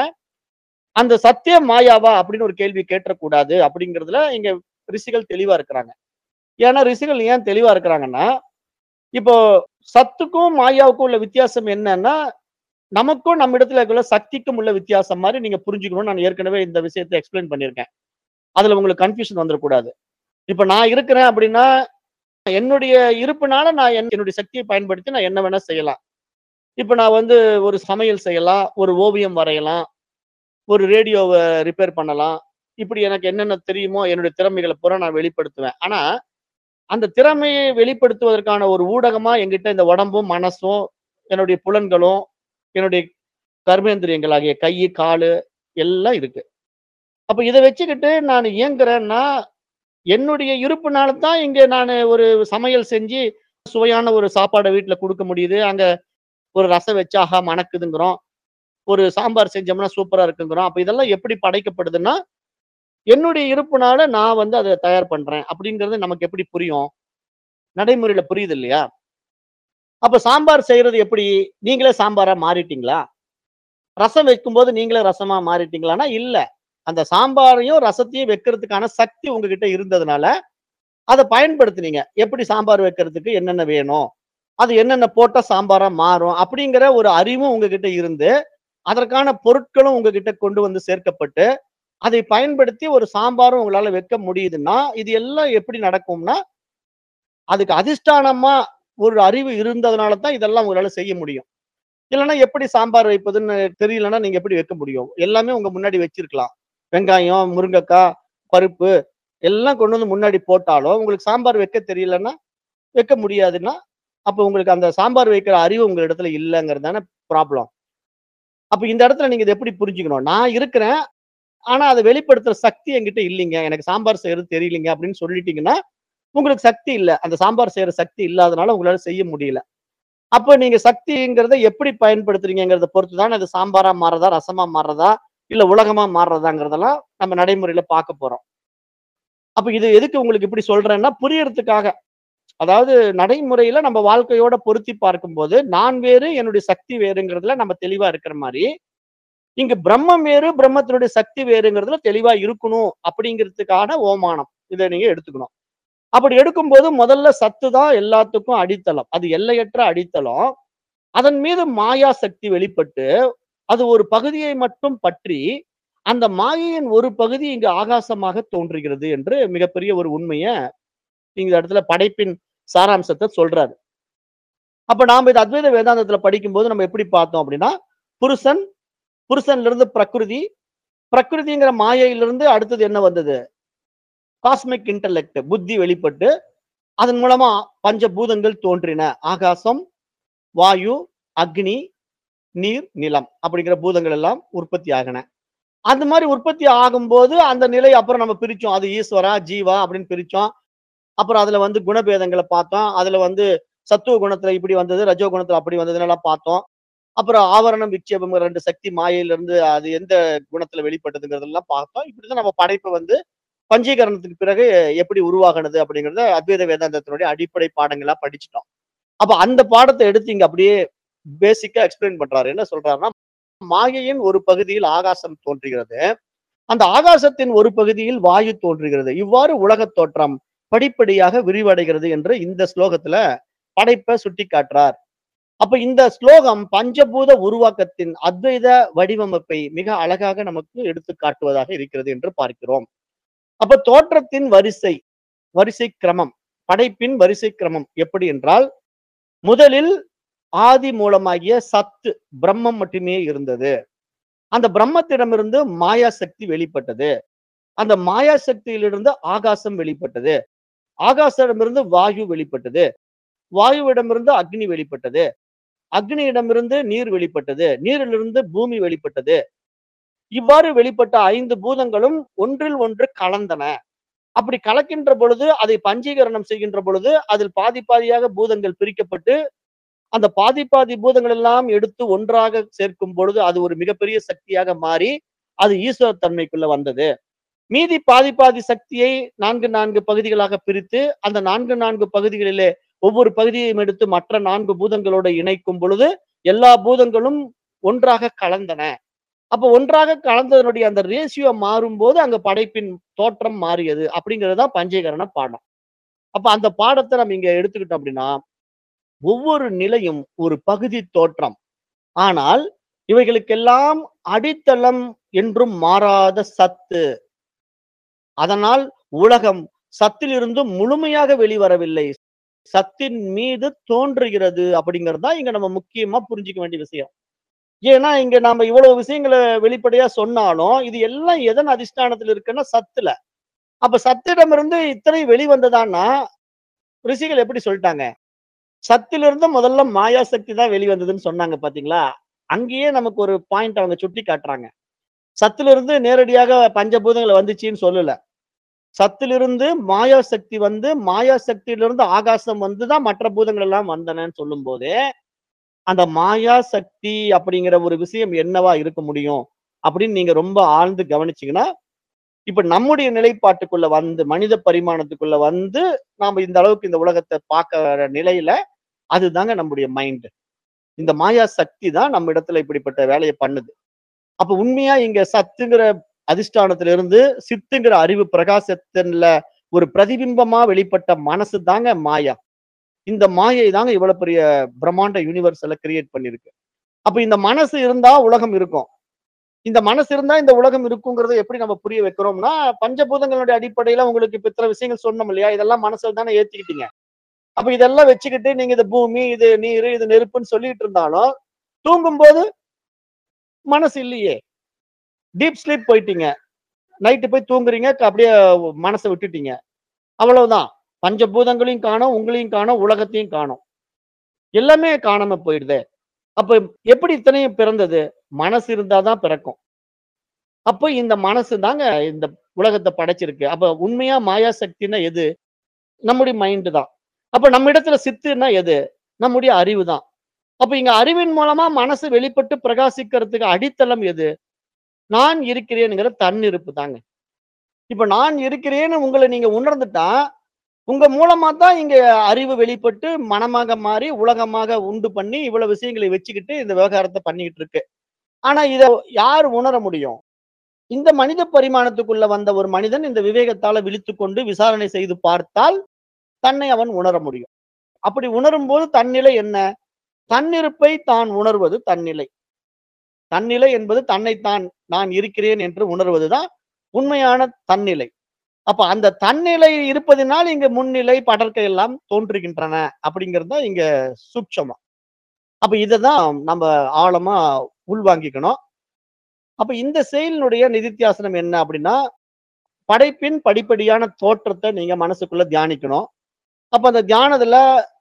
அந்த சத்திய மாயாவா அப்படின்னு ஒரு கேள்வி கேட்டக்கூடாது அப்படிங்கிறதுல இங்க ரிஷிகள் தெளிவா இருக்கிறாங்க ஏன்னா ரிஷிகள் ஏன் தெளிவா இருக்கிறாங்கன்னா இப்போ சத்துக்கும் மாயாவுக்கும் உள்ள வித்தியாசம் என்னன்னா நமக்கும் நம்ம இடத்துல இருக்கிற சக்திக்கும் உள்ள வித்தியாசம் மாதிரி நீங்க புரிஞ்சுக்கணும் நான் ஏற்கனவே இந்த விஷயத்தை எக்ஸ்பிளைன் பண்ணியிருக்கேன் அதுல உங்களுக்கு கன்ஃபியூஷன் வந்துடக்கூடாது இப்ப நான் இருக்கிறேன் அப்படின்னா என்னுடைய இருப்புனால நான் என்- என்னுடைய சக்தியை பயன்படுத்தி நான் என்ன வேணா செய்யலாம் இப்ப நான் வந்து ஒரு சமையல் செய்யலாம் ஒரு ஓவியம் வரையலாம் ஒரு ரேடியோவை ரிப்பேர் பண்ணலாம் இப்படி எனக்கு என்னென்ன தெரியுமோ என்னுடைய திறமைகளை பூரா நான் வெளிப்படுத்துவேன் ஆனா அந்த திறமையை வெளிப்படுத்துவதற்கான ஒரு ஊடகமா என்கிட்ட இந்த உடம்பும் மனசும் என்னுடைய புலன்களும் என்னுடைய கர்மேந்திரியங்கள் ஆகிய கை காலு எல்லாம் இருக்கு அப்ப இதை வச்சுக்கிட்டு நான் இயங்குறேன்னா என்னுடைய இருப்புனால தான் இங்க நான் ஒரு சமையல் செஞ்சு சுவையான ஒரு சாப்பாடை வீட்டுல கொடுக்க முடியுது அங்க ஒரு ரசம் வச்சு ஆஹா மணக்குதுங்கிறோம் ஒரு சாம்பார் செஞ்சோம்னா சூப்பரா இருக்குங்கிறோம் அப்ப இதெல்லாம் எப்படி படைக்கப்படுதுன்னா என்னுடைய இருப்புனால நான் வந்து அதை தயார் பண்றேன் அப்படிங்கிறது நமக்கு எப்படி புரியும் நடைமுறையில புரியுது இல்லையா அப்ப சாம்பார் செய்யறது எப்படி நீங்களே சாம்பாரா மாறிட்டீங்களா ரசம் வைக்கும்போது நீங்களே ரசமா மாறிட்டீங்களான்னா இல்ல அந்த சாம்பாரையும் ரசத்தையும் வைக்கிறதுக்கான சக்தி உங்ககிட்ட இருந்ததுனால அதை பயன்படுத்துனீங்க எப்படி சாம்பார் வைக்கிறதுக்கு என்னென்ன வேணும் அது என்னென்ன போட்டா சாம்பாரா மாறும் அப்படிங்கிற ஒரு அறிவும் உங்ககிட்ட இருந்து அதற்கான பொருட்களும் உங்ககிட்ட கொண்டு வந்து சேர்க்கப்பட்டு அதை பயன்படுத்தி ஒரு சாம்பாரும் உங்களால வைக்க முடியுதுன்னா இது எல்லாம் எப்படி நடக்கும்னா அதுக்கு அதிஷ்டானமா ஒரு அறிவு இருந்ததுனால தான் இதெல்லாம் உங்களால செய்ய முடியும் இல்லைன்னா எப்படி சாம்பார் வைப்பதுன்னு தெரியலன்னா நீங்க எப்படி வைக்க முடியும் எல்லாமே உங்க முன்னாடி வச்சிருக்கலாம் வெங்காயம் முருங்கைக்காய் பருப்பு எல்லாம் கொண்டு வந்து முன்னாடி போட்டாலும் உங்களுக்கு சாம்பார் வைக்க தெரியலன்னா வைக்க முடியாதுன்னா அப்ப உங்களுக்கு அந்த சாம்பார் வைக்கிற அறிவு உங்க இடத்துல இல்லைங்கிறது தானே ப்ராப்ளம் அப்ப இந்த இடத்துல நீங்க இதை எப்படி புரிஞ்சுக்கணும் நான் இருக்கிறேன் ஆனா அதை வெளிப்படுத்துற சக்தி என்கிட்ட இல்லைங்க எனக்கு சாம்பார் செய்யறது தெரியலங்க அப்படின்னு சொல்லிட்டீங்கன்னா உங்களுக்கு சக்தி இல்லை அந்த சாம்பார் செய்யற சக்தி இல்லாதனால உங்களால செய்ய முடியல அப்ப நீங்க சக்திங்கிறத எப்படி பயன்படுத்துறீங்கிறத பொறுத்து தான் அது சாம்பாரா மாறதா ரசமா மாறுறதா இல்ல உலகமா மாறுறதாங்கிறதெல்லாம் நம்ம நடைமுறையில பார்க்க போறோம் அப்ப இது எதுக்கு உங்களுக்கு இப்படி சொல்றேன்னா புரியறதுக்காக அதாவது நடைமுறையில நம்ம வாழ்க்கையோட பொருத்தி பார்க்கும்போது நான் வேறு என்னுடைய சக்தி வேறுங்கிறதுல நம்ம தெளிவா இருக்கிற மாதிரி இங்க பிரம்மம் வேறு பிரம்மத்தினுடைய சக்தி வேறுங்கிறதுல தெளிவா இருக்கணும் அப்படிங்கிறதுக்கான ஓமானம் இதை நீங்க எடுத்துக்கணும் அப்படி எடுக்கும்போது முதல்ல சத்து தான் எல்லாத்துக்கும் அடித்தளம் அது எல்லையற்ற அடித்தளம் அதன் மீது மாயா சக்தி வெளிப்பட்டு அது ஒரு பகுதியை மட்டும் பற்றி அந்த மாயையின் ஒரு பகுதி இங்கு ஆகாசமாக தோன்றுகிறது என்று மிகப்பெரிய ஒரு உண்மையை இந்த இடத்துல படைப்பின் சாராம்சத்தை சொல்றாரு அப்ப நாம இது அத்வைத வேதாந்தத்துல படிக்கும்போது நம்ம எப்படி பார்த்தோம் அப்படின்னா புருஷன் புருஷன்ல இருந்து பிரகிருதி பிரகிருதிங்கிற மாயையிலிருந்து அடுத்தது என்ன வந்தது காஸ்மிக் இன்டலெக்ட் புத்தி வெளிப்பட்டு அதன் மூலமா பஞ்சபூதங்கள் தோன்றின ஆகாசம் வாயு அக்னி நீர் நிலம் அப்படிங்கிற பூதங்கள் எல்லாம் உற்பத்தி ஆகின அந்த மாதிரி உற்பத்தி ஆகும்போது அந்த நிலை அப்புறம் நம்ம பிரிச்சோம் அது ஈஸ்வரா ஜீவா அப்படின்னு பிரிச்சோம் அப்புறம் அதுல வந்து குணபேதங்களை பார்த்தோம் அதுல வந்து சத்துவ குணத்துல இப்படி வந்தது ரஜோ குணத்துல அப்படி வந்ததுன்னு எல்லாம் பார்த்தோம் அப்புறம் ஆவரணம் விக்ஷேபம் ரெண்டு சக்தி மாயையில இருந்து அது எந்த குணத்துல வெளிப்பட்டதுங்கிறதெல்லாம் பார்த்தோம் இப்படிதான் நம்ம படைப்பு வந்து பஞ்சீகரணத்துக்கு பிறகு எப்படி உருவாகினது அப்படிங்கறத அத்வைத வேதாந்தத்தினுடைய அடிப்படை பாடங்களா படிச்சுட்டோம் அப்ப அந்த பாடத்தை எடுத்து இங்க அப்படியே பேசிக்கா எக்ஸ்பிளைன் பண்றாரு என்ன சொல்றாருன்னா மாயையின் ஒரு பகுதியில் ஆகாசம் தோன்றுகிறது அந்த ஆகாசத்தின் ஒரு பகுதியில் வாயு தோன்றுகிறது இவ்வாறு உலகத் தோற்றம் படிப்படியாக விரிவடைகிறது என்று இந்த ஸ்லோகத்துல படைப்பை சுட்டி காட்டுறார் அப்ப இந்த ஸ்லோகம் பஞ்சபூத உருவாக்கத்தின் அத்வைத வடிவமைப்பை மிக அழகாக நமக்கு எடுத்து காட்டுவதாக இருக்கிறது என்று பார்க்கிறோம் அப்ப தோற்றத்தின் வரிசை வரிசை கிரமம் படைப்பின் வரிசை கிரமம் எப்படி என்றால் முதலில் ஆதி மூலமாகிய சத்து பிரம்மம் மட்டுமே இருந்தது அந்த பிரம்மத்திடமிருந்து மாயா சக்தி வெளிப்பட்டது அந்த மாயா சக்தியிலிருந்து ஆகாசம் வெளிப்பட்டது ஆகாசமிருந்து வாயு வெளிப்பட்டது வாயுவிடமிருந்து அக்னி வெளிப்பட்டது அக்னியிடமிருந்து நீர் வெளிப்பட்டது நீரிலிருந்து பூமி வெளிப்பட்டது இவ்வாறு வெளிப்பட்ட ஐந்து பூதங்களும் ஒன்றில் ஒன்று கலந்தன அப்படி கலக்கின்ற பொழுது அதை பஞ்சீகரணம் செய்கின்ற பொழுது அதில் பாதி பாதியாக பூதங்கள் பிரிக்கப்பட்டு அந்த பாதி பாதி பூதங்கள் எல்லாம் எடுத்து ஒன்றாக சேர்க்கும் பொழுது அது ஒரு மிகப்பெரிய சக்தியாக மாறி அது ஈஸ்வர தன்மைக்குள்ள வந்தது மீதி பாதி பாதி சக்தியை நான்கு நான்கு பகுதிகளாக பிரித்து அந்த நான்கு நான்கு பகுதிகளிலே ஒவ்வொரு பகுதியையும் எடுத்து மற்ற நான்கு பூதங்களோடு இணைக்கும் பொழுது எல்லா பூதங்களும் ஒன்றாக கலந்தன அப்ப ஒன்றாக கலந்ததனுடைய அந்த ரேஷியோ மாறும்போது அங்க படைப்பின் தோற்றம் மாறியது அப்படிங்கிறது தான் பஞ்சீகரண பாடம் அப்ப அந்த பாடத்தை நம்ம இங்க எடுத்துக்கிட்டோம் அப்படின்னா ஒவ்வொரு நிலையும் ஒரு பகுதி தோற்றம் ஆனால் இவைகளுக்கெல்லாம் அடித்தளம் என்றும் மாறாத சத்து அதனால் உலகம் சத்திலிருந்து முழுமையாக வெளிவரவில்லை சத்தின் மீது தோன்றுகிறது அப்படிங்கிறது தான் இங்க நம்ம முக்கியமா புரிஞ்சுக்க வேண்டிய விஷயம் ஏன்னா இங்க நாம இவ்வளவு விஷயங்களை வெளிப்படையா சொன்னாலும் இது எல்லாம் எதன் அதிஷ்டானத்துல இருக்குன்னா சத்துல அப்ப சத்திடமிருந்து இத்தனை வெளிவந்ததான்னா ரிஷிகள் எப்படி சொல்லிட்டாங்க சத்திலிருந்து முதல்ல மாயா சக்தி தான் வெளிவந்ததுன்னு சொன்னாங்க பாத்தீங்களா அங்கேயே நமக்கு ஒரு பாயிண்ட் அவங்க சுட்டி காட்டுறாங்க சத்திலிருந்து நேரடியாக பஞ்சபூதங்களை வந்துச்சுன்னு சொல்லல சத்திலிருந்து மாயா சக்தி வந்து மாயா சக்தியிலிருந்து ஆகாசம் வந்து தான் மற்ற பூதங்கள் எல்லாம் வந்தனன்னு சொல்லும் போதே அந்த மாயா சக்தி அப்படிங்கிற ஒரு விஷயம் என்னவா இருக்க முடியும் அப்படின்னு நீங்க ரொம்ப ஆழ்ந்து கவனிச்சீங்கன்னா இப்ப நம்முடைய நிலைப்பாட்டுக்குள்ள வந்து மனித பரிமாணத்துக்குள்ள வந்து நாம இந்த அளவுக்கு இந்த உலகத்தை பார்க்கிற நிலையில அதுதாங்க நம்முடைய மைண்ட் இந்த மாயா சக்தி தான் நம்ம இடத்துல இப்படிப்பட்ட வேலையை பண்ணுது அப்ப உண்மையா இங்க சத்துங்கிற அதிஷ்டானத்துல இருந்து சித்துங்கிற அறிவு பிரகாசத்துல ஒரு பிரதிபிம்பமா வெளிப்பட்ட மனசு தாங்க மாயா இந்த மாயை தாங்க இவ்வளவு பெரிய பிரம்மாண்ட யூனிவர்ஸல கிரியேட் பண்ணிருக்கு அப்ப இந்த மனசு இருந்தா உலகம் இருக்கும் இந்த மனசு இருந்தா இந்த உலகம் இருக்குங்கிறத எப்படி நம்ம புரிய வைக்கிறோம்னா பஞ்சபூதங்களுடைய அடிப்படையில உங்களுக்கு இப்ப இத்தனை விஷயங்கள் சொன்னோம் இல்லையா இதெல்லாம் மனசுல தானே ஏத்திக்கிட்டீங்க அப்ப இதெல்லாம் வச்சுக்கிட்டு நீங்க இது பூமி இது நீர் இது நெருப்புன்னு சொல்லிட்டு இருந்தாலும் தூங்கும் போது மனசு இல்லையே டீப் ஸ்லீப் போயிட்டீங்க நைட்டு போய் தூங்குறீங்க க- அப்படியே மனசை விட்டுட்டீங்க அவ்வளவுதான் பஞ்சபூதங்களையும் காணோம் உங்களையும் காணோம் உலகத்தையும் காணோம் எல்லாமே காணாம போயிடுதே அப்ப எப்படி இத்தனையும் பிறந்தது மனசு இருந்தாதான் பிறக்கும் அப்போ இந்த மனசு தாங்க இந்த உலகத்தை படைச்சிருக்கு அப்ப உண்மையா மாயா சக்தின்னா எது நம்முடைய மைண்டு தான் அப்ப நம்ம இடத்துல சித்துன்னா எது நம்முடைய அறிவு தான் அப்ப இங்க அறிவின் மூலமா மனசு வெளிப்பட்டு பிரகாசிக்கிறதுக்கு அடித்தளம் எது நான் இருக்கிறேனுங்கிற தன்னிருப்பு தாங்க இப்ப நான் இருக்கிறேன்னு உங்களை நீங்க உணர்ந்துட்டா உங்க மூலமா தான் இங்க அறிவு வெளிப்பட்டு மனமாக மாறி உலகமாக உண்டு பண்ணி இவ்வளவு விஷயங்களை வச்சுக்கிட்டு இந்த விவகாரத்தை பண்ணிக்கிட்டு இருக்கு ஆனா இத யார் உணர முடியும் இந்த மனித பரிமாணத்துக்குள்ள வந்த ஒரு மனிதன் இந்த விவேகத்தால விழித்து கொண்டு விசாரணை செய்து பார்த்தால் தன்னை அவன் உணர முடியும் அப்படி உணரும் போது தன்னிலை என்ன தன்னிருப்பை தான் உணர்வது தன்னிலை தன்னிலை என்பது தன்னைத்தான் நான் இருக்கிறேன் என்று உணர்வதுதான் உண்மையான தன்னிலை அப்ப அந்த தன்னிலை இருப்பதினால் இங்க முன்னிலை படர்க்கை எல்லாம் தோன்றுகின்றன அப்படிங்கிறது தான் இங்க சூட்சமம் அப்ப இததான் நம்ம ஆழமா உள்வாங்கிக்கணும் அப்ப இந்த செயலினுடைய நிதித்தியாசனம் என்ன அப்படின்னா படைப்பின் படிப்படியான தோற்றத்தை நீங்க மனசுக்குள்ள தியானிக்கணும் அப்ப அந்த தியானத்துல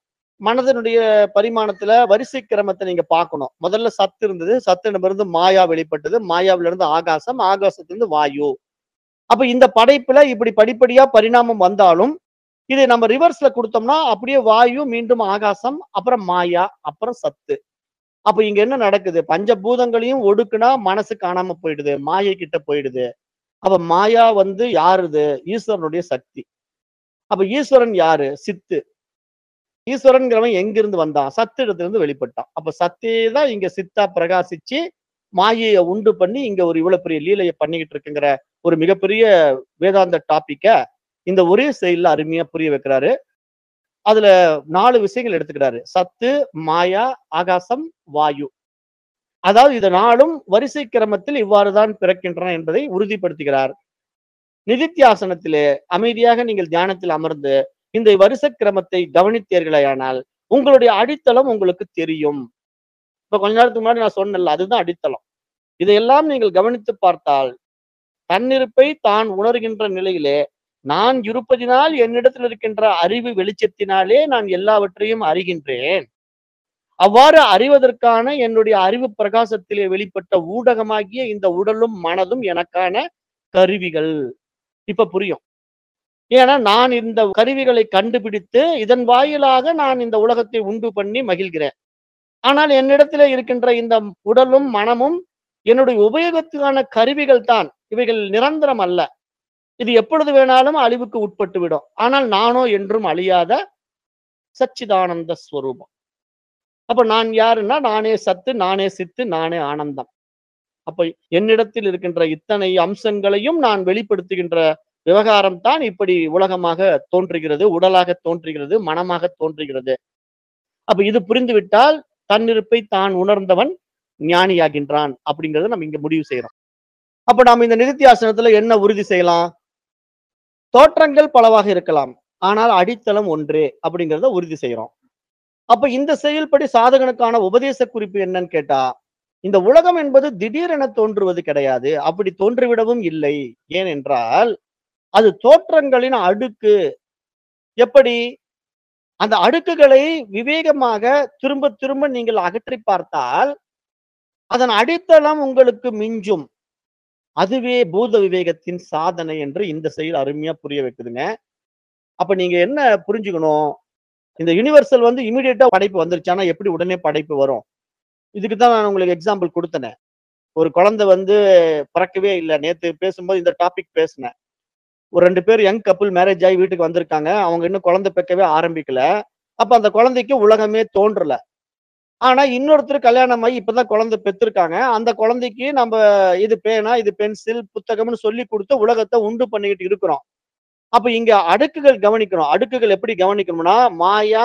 மனதனுடைய பரிமாணத்துல வரிசை கிரமத்தை நீங்க பார்க்கணும் முதல்ல சத்து இருந்தது சத்திடமிருந்து மாயா வெளிப்பட்டது மாயாவில இருந்து ஆகாசம் ஆகாசத்திலிருந்து வாயு அப்ப இந்த படைப்புல இப்படி படிப்படியா பரிணாமம் வந்தாலும் இதை நம்ம ரிவர்ஸ்ல கொடுத்தோம்னா அப்படியே வாயு மீண்டும் ஆகாசம் அப்புறம் மாயா அப்புறம் சத்து அப்ப இங்க என்ன நடக்குது பஞ்சபூதங்களையும் ஒடுக்குனா மனசு காணாம போயிடுது மாயை கிட்ட போயிடுது அப்ப மாயா வந்து யாருது ஈஸ்வரனுடைய சக்தி அப்ப ஈஸ்வரன் யாரு சித்து ஈஸ்வரன்கிறவன் எங்கிருந்து வந்தான் சத்து இடத்திலிருந்து வெளிப்பட்டான் அப்ப சத்தே தான் இங்க சித்தா பிரகாசிச்சு மாயையை உண்டு பண்ணி இங்க ஒரு இவ்வளவு பெரிய லீலையை பண்ணிக்கிட்டு இருக்குங்கிற ஒரு மிகப்பெரிய வேதாந்த டாபிக்க இந்த ஒரே செயல்ல அருமையா புரிய வைக்கிறாரு அதுல நாலு விஷயங்கள் எடுத்துக்கிறாரு சத்து மாயா ஆகாசம் வாயு அதாவது இது நாளும் வரிசை கிரமத்தில் இவ்வாறுதான் பிறக்கின்றன என்பதை உறுதிப்படுத்துகிறார் நிதித்தியாசனத்திலே அமைதியாக நீங்கள் தியானத்தில் அமர்ந்து இந்த வரிசை கிரமத்தை கவனித்தீர்களேயானால் உங்களுடைய அடித்தளம் உங்களுக்கு தெரியும் இப்ப கொஞ்ச நேரத்துக்கு முன்னாடி நான் சொன்னேன்ல அதுதான் அடித்தளம் இதையெல்லாம் நீங்கள் கவனித்து பார்த்தால் தன்னிருப்பை தான் உணர்கின்ற நிலையிலே நான் இருப்பதினால் என்னிடத்தில் இருக்கின்ற அறிவு வெளிச்சத்தினாலே நான் எல்லாவற்றையும் அறிகின்றேன் அவ்வாறு அறிவதற்கான என்னுடைய அறிவு பிரகாசத்திலே வெளிப்பட்ட ஊடகமாகிய இந்த உடலும் மனதும் எனக்கான கருவிகள் இப்ப புரியும் ஏன்னா நான் இந்த கருவிகளை கண்டுபிடித்து இதன் வாயிலாக நான் இந்த உலகத்தை உண்டு பண்ணி மகிழ்கிறேன் ஆனால் என்னிடத்திலே இருக்கின்ற இந்த உடலும் மனமும் என்னுடைய உபயோகத்துக்கான கருவிகள் தான் இவைகள் நிரந்தரம் அல்ல இது எப்பொழுது வேணாலும் அழிவுக்கு உட்பட்டு விடும் ஆனால் நானோ என்றும் அழியாத சச்சிதானந்த ஸ்வரூபம் அப்ப நான் யாருன்னா நானே சத்து நானே சித்து நானே ஆனந்தம் அப்ப என்னிடத்தில் இருக்கின்ற இத்தனை அம்சங்களையும் நான் வெளிப்படுத்துகின்ற விவகாரம் தான் இப்படி உலகமாக தோன்றுகிறது உடலாக தோன்றுகிறது மனமாக தோன்றுகிறது அப்ப இது புரிந்துவிட்டால் தன்னிருப்பை தான் உணர்ந்தவன் ஞானியாகின்றான் அப்படிங்கறத நம்ம இங்க முடிவு செய்யறோம் அப்ப நாம இந்த நிதித்தியாசனத்துல என்ன உறுதி செய்யலாம் தோற்றங்கள் பலவாக இருக்கலாம் ஆனால் அடித்தளம் ஒன்றே அப்படிங்கறத உறுதி செய்யறோம் அப்ப இந்த செயல்படி சாதகனுக்கான உபதேச குறிப்பு என்னன்னு கேட்டா இந்த உலகம் என்பது திடீரென தோன்றுவது கிடையாது அப்படி தோன்றிவிடவும் இல்லை ஏனென்றால் அது தோற்றங்களின் அடுக்கு எப்படி அந்த அடுக்குகளை விவேகமாக திரும்ப திரும்ப நீங்கள் அகற்றி பார்த்தால் அதன் அடித்தளம் உங்களுக்கு மிஞ்சும் அதுவே பூத விவேகத்தின் சாதனை என்று இந்த செயல் அருமையா புரிய வைக்குதுங்க அப்ப நீங்க என்ன புரிஞ்சுக்கணும் இந்த யுனிவர்சல் வந்து இமிடியேட்டா படைப்பு வந்துருச்சு ஆனா எப்படி உடனே படைப்பு வரும் இதுக்கு தான் நான் உங்களுக்கு எக்ஸாம்பிள் கொடுத்தனேன் ஒரு குழந்தை வந்து பிறக்கவே இல்லை நேத்து பேசும்போது இந்த டாபிக் பேசினேன் ஒரு ரெண்டு பேர் யங் கப்புள் மேரேஜ் ஆகி வீட்டுக்கு வந்திருக்காங்க அவங்க இன்னும் குழந்தை பெக்கவே ஆரம்பிக்கல அப்ப அந்த குழந்தைக்கு உலகமே தோன்றல ஆனா இன்னொருத்தர் கல்யாணம் ஆகி இப்பதான் குழந்தை பெற்றிருக்காங்க அந்த குழந்தைக்கு நம்ம இது பேனா இது பென்சில் புத்தகம்னு சொல்லி கொடுத்து உலகத்தை உண்டு பண்ணிக்கிட்டு இருக்கிறோம் அப்ப இங்க அடுக்குகள் கவனிக்கணும் அடுக்குகள் எப்படி கவனிக்கணும்னா மாயா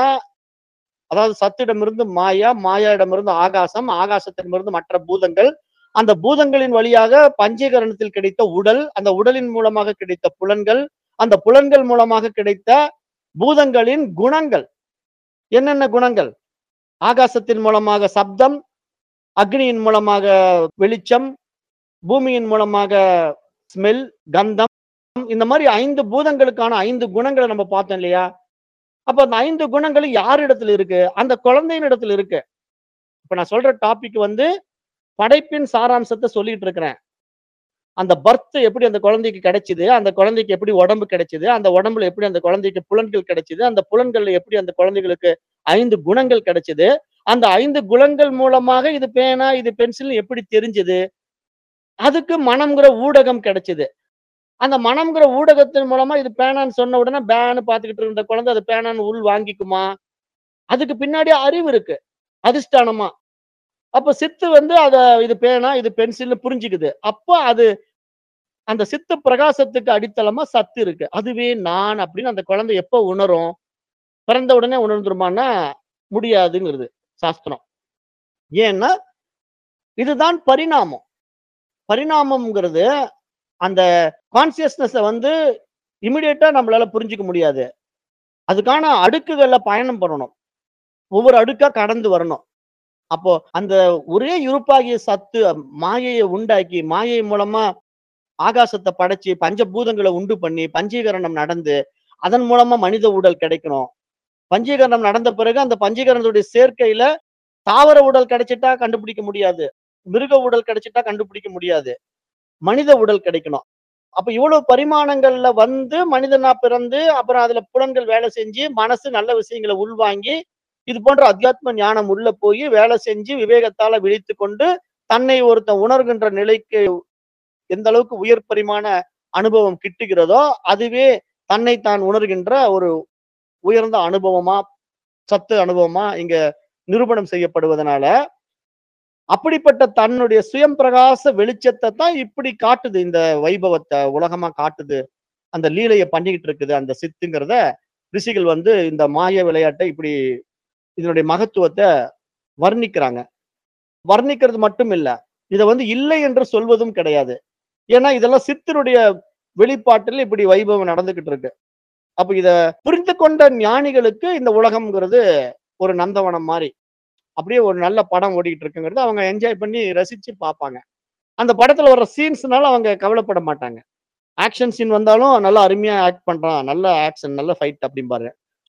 அதாவது சத்திடமிருந்து மாயா மாயாயிடமிருந்து ஆகாசம் ஆகாசத்திடமிருந்து மற்ற பூதங்கள் அந்த பூதங்களின் வழியாக பஞ்சீகரணத்தில் கிடைத்த உடல் அந்த உடலின் மூலமாக கிடைத்த புலன்கள் அந்த புலன்கள் மூலமாக கிடைத்த பூதங்களின் குணங்கள் என்னென்ன குணங்கள் ஆகாசத்தின் மூலமாக சப்தம் அக்னியின் மூலமாக வெளிச்சம் பூமியின் மூலமாக ஸ்மெல் கந்தம் இந்த மாதிரி ஐந்து பூதங்களுக்கான ஐந்து குணங்களை நம்ம பார்த்தோம் இல்லையா அப்ப அந்த ஐந்து குணங்கள் யார் இடத்துல இருக்கு அந்த குழந்தையின் இடத்துல இருக்கு இப்ப நான் சொல்ற டாபிக் வந்து படைப்பின் சாராம்சத்தை சொல்லிட்டு இருக்கிறேன் அந்த பர்த் எப்படி அந்த குழந்தைக்கு கிடைச்சது அந்த குழந்தைக்கு எப்படி உடம்பு கிடைச்சது அந்த உடம்புல எப்படி அந்த குழந்தைக்கு புலன்கள் கிடைச்சது அந்த புலன்கள்ல எப்படி அந்த குழந்தைகளுக்கு ஐந்து குணங்கள் கிடைச்சது அந்த ஐந்து குணங்கள் மூலமாக இது பேனா இது பென்சில் எப்படி தெரிஞ்சது அதுக்கு மனம்ங்கிற ஊடகம் கிடைச்சது அந்த மனம்ங்கிற ஊடகத்தின் மூலமா இது பேனான்னு சொன்ன உடனே பேன்னு பார்த்துக்கிட்டு இருந்த குழந்தை அது பேனான்னு உள் வாங்கிக்குமா அதுக்கு பின்னாடி அறிவு இருக்கு அதிஷ்டானமா அப்ப சித்து வந்து அத இது பேனா இது பென்சில்னு புரிஞ்சுக்குது அப்போ அது அந்த சித்து பிரகாசத்துக்கு அடித்தளமா சத்து இருக்கு அதுவே நான் அப்படின்னு அந்த குழந்தை எப்போ உணரும் பிறந்த உடனே உணர்ந்துருமான்னா முடியாதுங்கிறது சாஸ்திரம் ஏன்னா இதுதான் பரிணாமம் பரிணாமம்ங்கிறது அந்த கான்சியஸ்னஸ வந்து இமிடியேட்டா நம்மளால புரிஞ்சுக்க முடியாது அதுக்கான அடுக்குகள்ல பயணம் பண்ணணும் ஒவ்வொரு அடுக்கா கடந்து வரணும் அப்போ அந்த ஒரே இருப்பாகிய சத்து மாயையை உண்டாக்கி மாயை மூலமா ஆகாசத்தை படைச்சு பஞ்சபூதங்களை உண்டு பண்ணி பஞ்சீகரணம் நடந்து அதன் மூலமா மனித உடல் கிடைக்கணும் பஞ்சீகரணம் நடந்த பிறகு அந்த பஞ்சீகரணத்துடைய சேர்க்கையில தாவர உடல் கிடைச்சிட்டா கண்டுபிடிக்க முடியாது மிருக உடல் கிடைச்சிட்டா கண்டுபிடிக்க முடியாது மனித உடல் கிடைக்கணும் அப்ப இவ்வளவு பரிமாணங்கள்ல வந்து மனிதனா பிறந்து அப்புறம் அதுல புலன்கள் வேலை செஞ்சு மனசு நல்ல விஷயங்களை உள்வாங்கி இது போன்ற அத்தியாத்ம ஞானம் உள்ள போய் வேலை செஞ்சு விவேகத்தால விழித்து கொண்டு தன்னை ஒருத்தன் உணர்கின்ற நிலைக்கு எந்த அளவுக்கு உயர் பரிமாண அனுபவம் கிட்டுகிறதோ அதுவே தன்னை தான் உணர்கின்ற ஒரு உயர்ந்த அனுபவமா சத்து அனுபவமா இங்க நிரூபணம் செய்யப்படுவதனால அப்படிப்பட்ட தன்னுடைய சுயம் பிரகாச வெளிச்சத்தை தான் இப்படி காட்டுது இந்த வைபவத்தை உலகமா காட்டுது அந்த லீலையை பண்ணிக்கிட்டு இருக்குது அந்த சித்துங்கிறத ரிஷிகள் வந்து இந்த மாய விளையாட்டை இப்படி இதனுடைய மகத்துவத்தை வர்ணிக்கிறாங்க வர்ணிக்கிறது மட்டும் இல்ல இதை வந்து இல்லை என்று சொல்வதும் கிடையாது ஏன்னா இதெல்லாம் சித்தருடைய வெளிப்பாட்டில் இப்படி வைபவம் நடந்துகிட்டு இருக்கு அப்ப இத புரிந்து கொண்ட ஞானிகளுக்கு இந்த உலகம்ங்கிறது ஒரு நந்தவனம் மாதிரி அப்படியே ஒரு நல்ல படம் ஓடிட்டு இருக்குங்கிறது அவங்க என்ஜாய் பண்ணி ரசிச்சு பார்ப்பாங்க அந்த படத்துல வர்ற சீன்ஸ்னால அவங்க கவலைப்பட மாட்டாங்க ஆக்ஷன் சீன் வந்தாலும் நல்லா அருமையா ஆக்ட் பண்றான் நல்ல ஆக்ஷன் நல்ல ஃபைட் அப்படிம்பாரு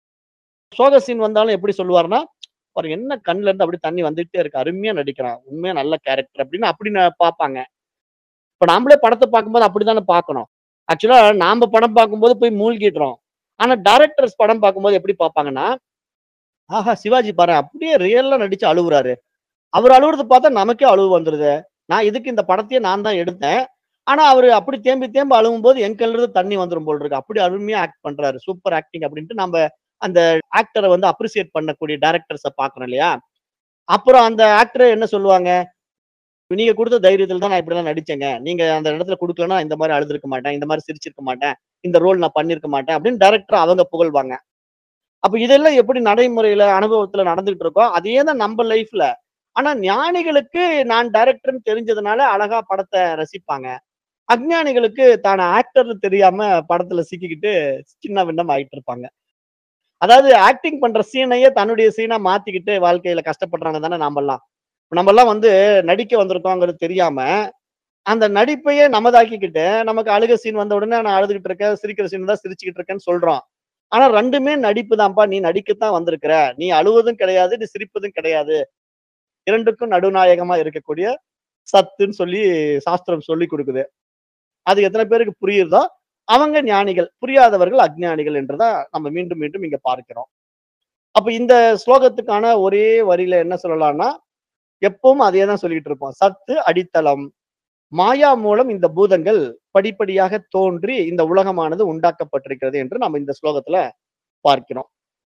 சோக சீன் வந்தாலும் எப்படி சொல்லுவாருன்னா அவர் என்ன கண்ணுல இருந்து அப்படி தண்ணி வந்துகிட்டே இருக்கு அருமையா நடிக்கிறான் உண்மையா நல்ல கேரக்டர் அப்படின்னு அப்படி நான் பார்ப்பாங்க இப்ப நாமளே படத்தை பார்க்கும்போது அப்படித்தானே பார்க்கணும் ஆக்சுவலா நாம படம் பார்க்கும்போது போய் மூழ்கிடுறோம் ஆனா டைரக்டர்ஸ் படம் பார்க்கும்போது எப்படி பார்ப்பாங்கன்னா ஆஹா! சிவாஜி பாரேன் அப்படியே ரியலா நடிச்சு அழுவுறாரு. அவரு அழுவுறத பார்த்தா நமக்கே அழுவ வந்துருதே. நான் இதுக்கு இந்த படத்தையே நான் தான் எடுத்தேன். ஆனா அவரு அப்படி தேம்பி தேம்பி அழுவும்போது என் கண்லருந்து தண்ணி வந்துரும் போல இருக்கு. அப்படி அருமையா ஆக்ட் பண்றாரு. சூப்பர் ஆக்டிங் அப்படின்ட்டு நம்ப அந்த ஆக்டர வந்து அப்ரிசியேட் பண்ணக்கூடிய டைரக்டர்ஸ பார்க்குறோம் இல்லையா? அப்புறம் அந்த ஆக்டரே என்ன சொல்லுவாங்க? நீங்க குடுத்த தைரியத்துல தான் நான் இப்படிலாம் நடிச்சேங்க. நீங்க அந்த இடத்துல குடுக்கலன்னா இந்த மாரி அழுதுருக்க மாட்டேன். இந்த மாரி சிரிச்சிருக்க மாட்டேன். இந்த ரோல் நான் பண்ணியிருக்க மாட்டேன் அப்படின்னு டைரக்டர அவங்க புகழ்வாங்க. அப்ப இதெல்லாம் எப்படி நடைமுறையில, அனுபவத்துல நடந்துகிட்டு இருக்கோ, அதே தான் நம்ப லைஃப்ல. ஆனா ஞானிகளுக்கு நான் டைரக்டர்ன்னு தெரிஞ்சதுனால அழகா படத்த ரசிப்பாங்க. அஞ்ஞானிகளுக்கு தான் ஆக்டர்ன்னு தெரியாம படத்துல சிக்கிக்கிட்டு சின்ன பின்னம் ஆயிட்டு இருப்பாங்க. அதாவது ஆக்டிங் பண்ற சீனையே தன்னுடைய சீனா மாத்திக்கிட்டு வாழ்க்கையில கஷ்டப்படுறாங்க தானே நாமெல்லாம். நம்மலாம் வந்து நடிக்க வந்திருக்கோங்கிறது தெரியாம, அந்த நடிப்பையே நமதாக்கிக்கிட்டு, நமக்கு அழுக சீன் வந்த உடனே நான் அழுதுகிட்டு இருக்கேன், சிரிக்கிற சீன் தான் சிரிச்சுக்கிட்டு இருக்கேன்னு சொல்றோம். ஆனா 2மே நடிப்பு தான்ப்பா. நீ நடிக்கத்தான் வந்திருக்கிற. நீ அழுவதும் கிடையாது, நீ சிரிப்பதும் கிடையாது. 2க்கும் நடுநாயகமா இருக்கக்கூடிய சத்துன்னு சொல்லி சாஸ்திரம் சொல்லிக் குடுக்குது. அது எத்தன பேருக்கு புரியுதோ, அவங்க ஞானிகள். புரியாதவர்கள் அஞ்ஞானிகள் என்று தான் நம்ம மீண்டும் மீண்டும் இங்க பார்க்கிறோம். அப்ப இந்த ஸ்லோகத்துக்கான ஒரே வரியில என்ன சொல்லலாம்னா, எப்பவும் அதே தான் சொல்லிட்டு இருப்போம். சத்து அடித்தளம். மாயா மூலம் இந்த பூதங்கள் படிப்படியாக தோன்றி இந்த உலகமானது உண்டாக்கப்பட்டிருக்கிறது என்று நம்ம இந்த ஸ்லோகத்துல பார்க்கிறோம்.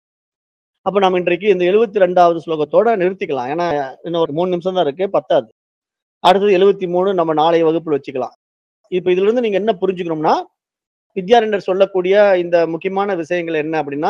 அப்ப நம்ம இன்றைக்கு இந்த 72வது ஸ்லோகத்தோட நிறுத்திக்கலாம். ஏன்னா, இன்னும் ஒரு 3 நிமிஷம் தான் இருக்கு. பத்தாது. அடுத்தது 73 நம்ம நாளைய வகுப்புல வச்சுக்கலாம். இப்ப இதிலிருந்து நீங்க என்ன புரிஞ்சுக்கணும்னா, வித்யாரண்யர் சொல்லக்கூடிய இந்த முக்கியமான விஷயங்கள் என்ன அப்படின்னா,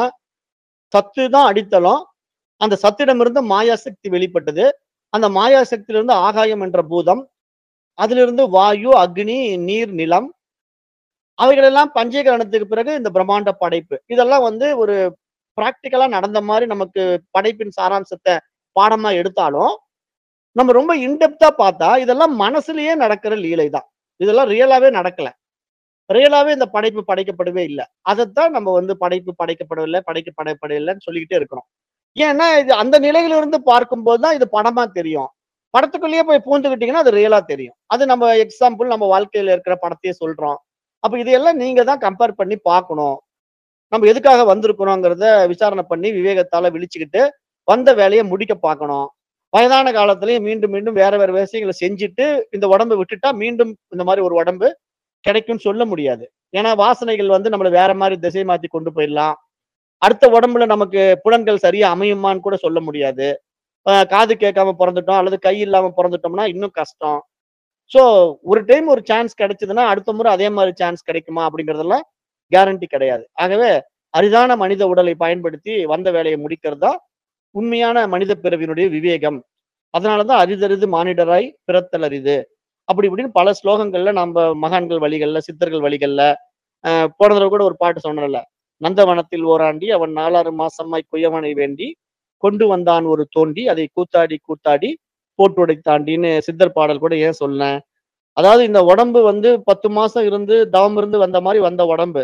சத்து தான் அடித்தளம். அந்த சத்திடமிருந்து மாயா சக்தி வெளிப்பட்டது. அந்த மாயா சக்தியிலிருந்து ஆகாயம் என்ற பூதம். அதிலிருந்து வாயு, அக்னி, நீர், நிலம். அவைகளெல்லாம் பஞ்சீகரணத்துக்கு பிறகு இந்த பிரம்மாண்ட படைப்பு. இதெல்லாம் வந்து ஒரு பிராக்டிகலா நடந்த மாரி நமக்கு படைப்பின் சாராம்சத்த பாடமா எடுத்தாலும், நம்ம ரொம்ப இன் டெப்த்தா பார்த்தா, இதெல்லாம் மனசுலயே நடக்கிற லீலை தான். இதெல்லாம் ரியலாவே நடக்கல. ரியலாவே இந்த படைப்பு படைக்கப்படவே இல்ல. அதத்தான் நம்ம வந்து படைப்பு படைக்கப்படவில்லை, படைக்க படைப்படவில்லைன்னு சொல்லிக்கிட்டே இருக்கிறோம். ஏன்னா, இது அந்த நிலையிலிருந்து பார்க்கும்போது தான் இது படமா தெரியும். படத்துக்குள்ளேயே போய் பூந்துக்கிட்டீங்கன்னா, அது ரியலா தெரியும். அது நம்ம எக்ஸாம்பிள் நம்ம வாழ்க்கையில இருக்கிற படத்தையே சொல்றோம். அப்ப இதையெல்லாம் நீங்க தான் கம்பேர் பண்ணி பார்க்கணும். நம்ம எதுக்காக வந்திருக்கிறோங்கிறத விசாரணை பண்ணி விவேகத்தால விழிச்சுக்கிட்டு, வந்த வேலைய முடிக்க பார்க்கணும். வயதான காலத்திலயும் மீண்டும் மீண்டும் வேற வேற விஷயங்கள செஞ்சுட்டு, இந்த உடம்ப விட்டுட்டா மீண்டும் இந்த மாரி ஒரு உடம்பு கிடைக்கும்னு சொல்ல முடியாது. ஏன்னா, வாசனைகள் வந்து நம்மள வேற மாரி திசை மாத்தி கொண்டு போயிடலாம். அடுத்த உடம்புல நமக்கு புலன்கள் சரியா அமையுமான்னு கூட சொல்ல முடியாது. அ காது கேட்காம பொறந்துட்டோம், அல்லது கை இல்லாம பொறந்துட்டோம்னா இன்னும் கஷ்டம். ஸோ, ஒரு டைம் ஒரு சான்ஸ் கிடைச்சதுன்னா, அடுத்த முறை அதே மாரி சான்ஸ் கிடைக்குமா அப்படிங்கிறதெல்லாம் கேரண்டி கிடையாது. ஆகவே, அரிதான மனித உடலை பயன்படுத்தி வந்த வேலைய முடிக்கிறது தான் உண்மையான மனித பிறவியினுடைய விவேகம். அதனால தான் "அரிதரிது மானிடராய் பிறத்தல் அரிது." அப்படி இப்படின்னு பல ஸ்லோகங்கள்ல நம்ப மகான்கள் வழிகள்ல, சித்தர்கள் வழிகள்ல, அ போன தடவ கூட ஒரு பாட்டு சொன்னேன்ல. "நந்தவனத்தில் ஓராண்டி அவன் நாலாறு மாசமாய் குயவனை வேண்டி, கொண்டு வந்தான் ஒரு தோண்டி, அதை கூத்தாடி கூத்தாடி போட்டுடைத்தாண்டின்னு" சித்தர் பாடல் கூட ஏன் சொன்னேன்? அதாவது இந்த உடம்பு வந்து 10 மாசம் இருந்து, தவம் இருந்து வந்த மாரி வந்த உடம்பு.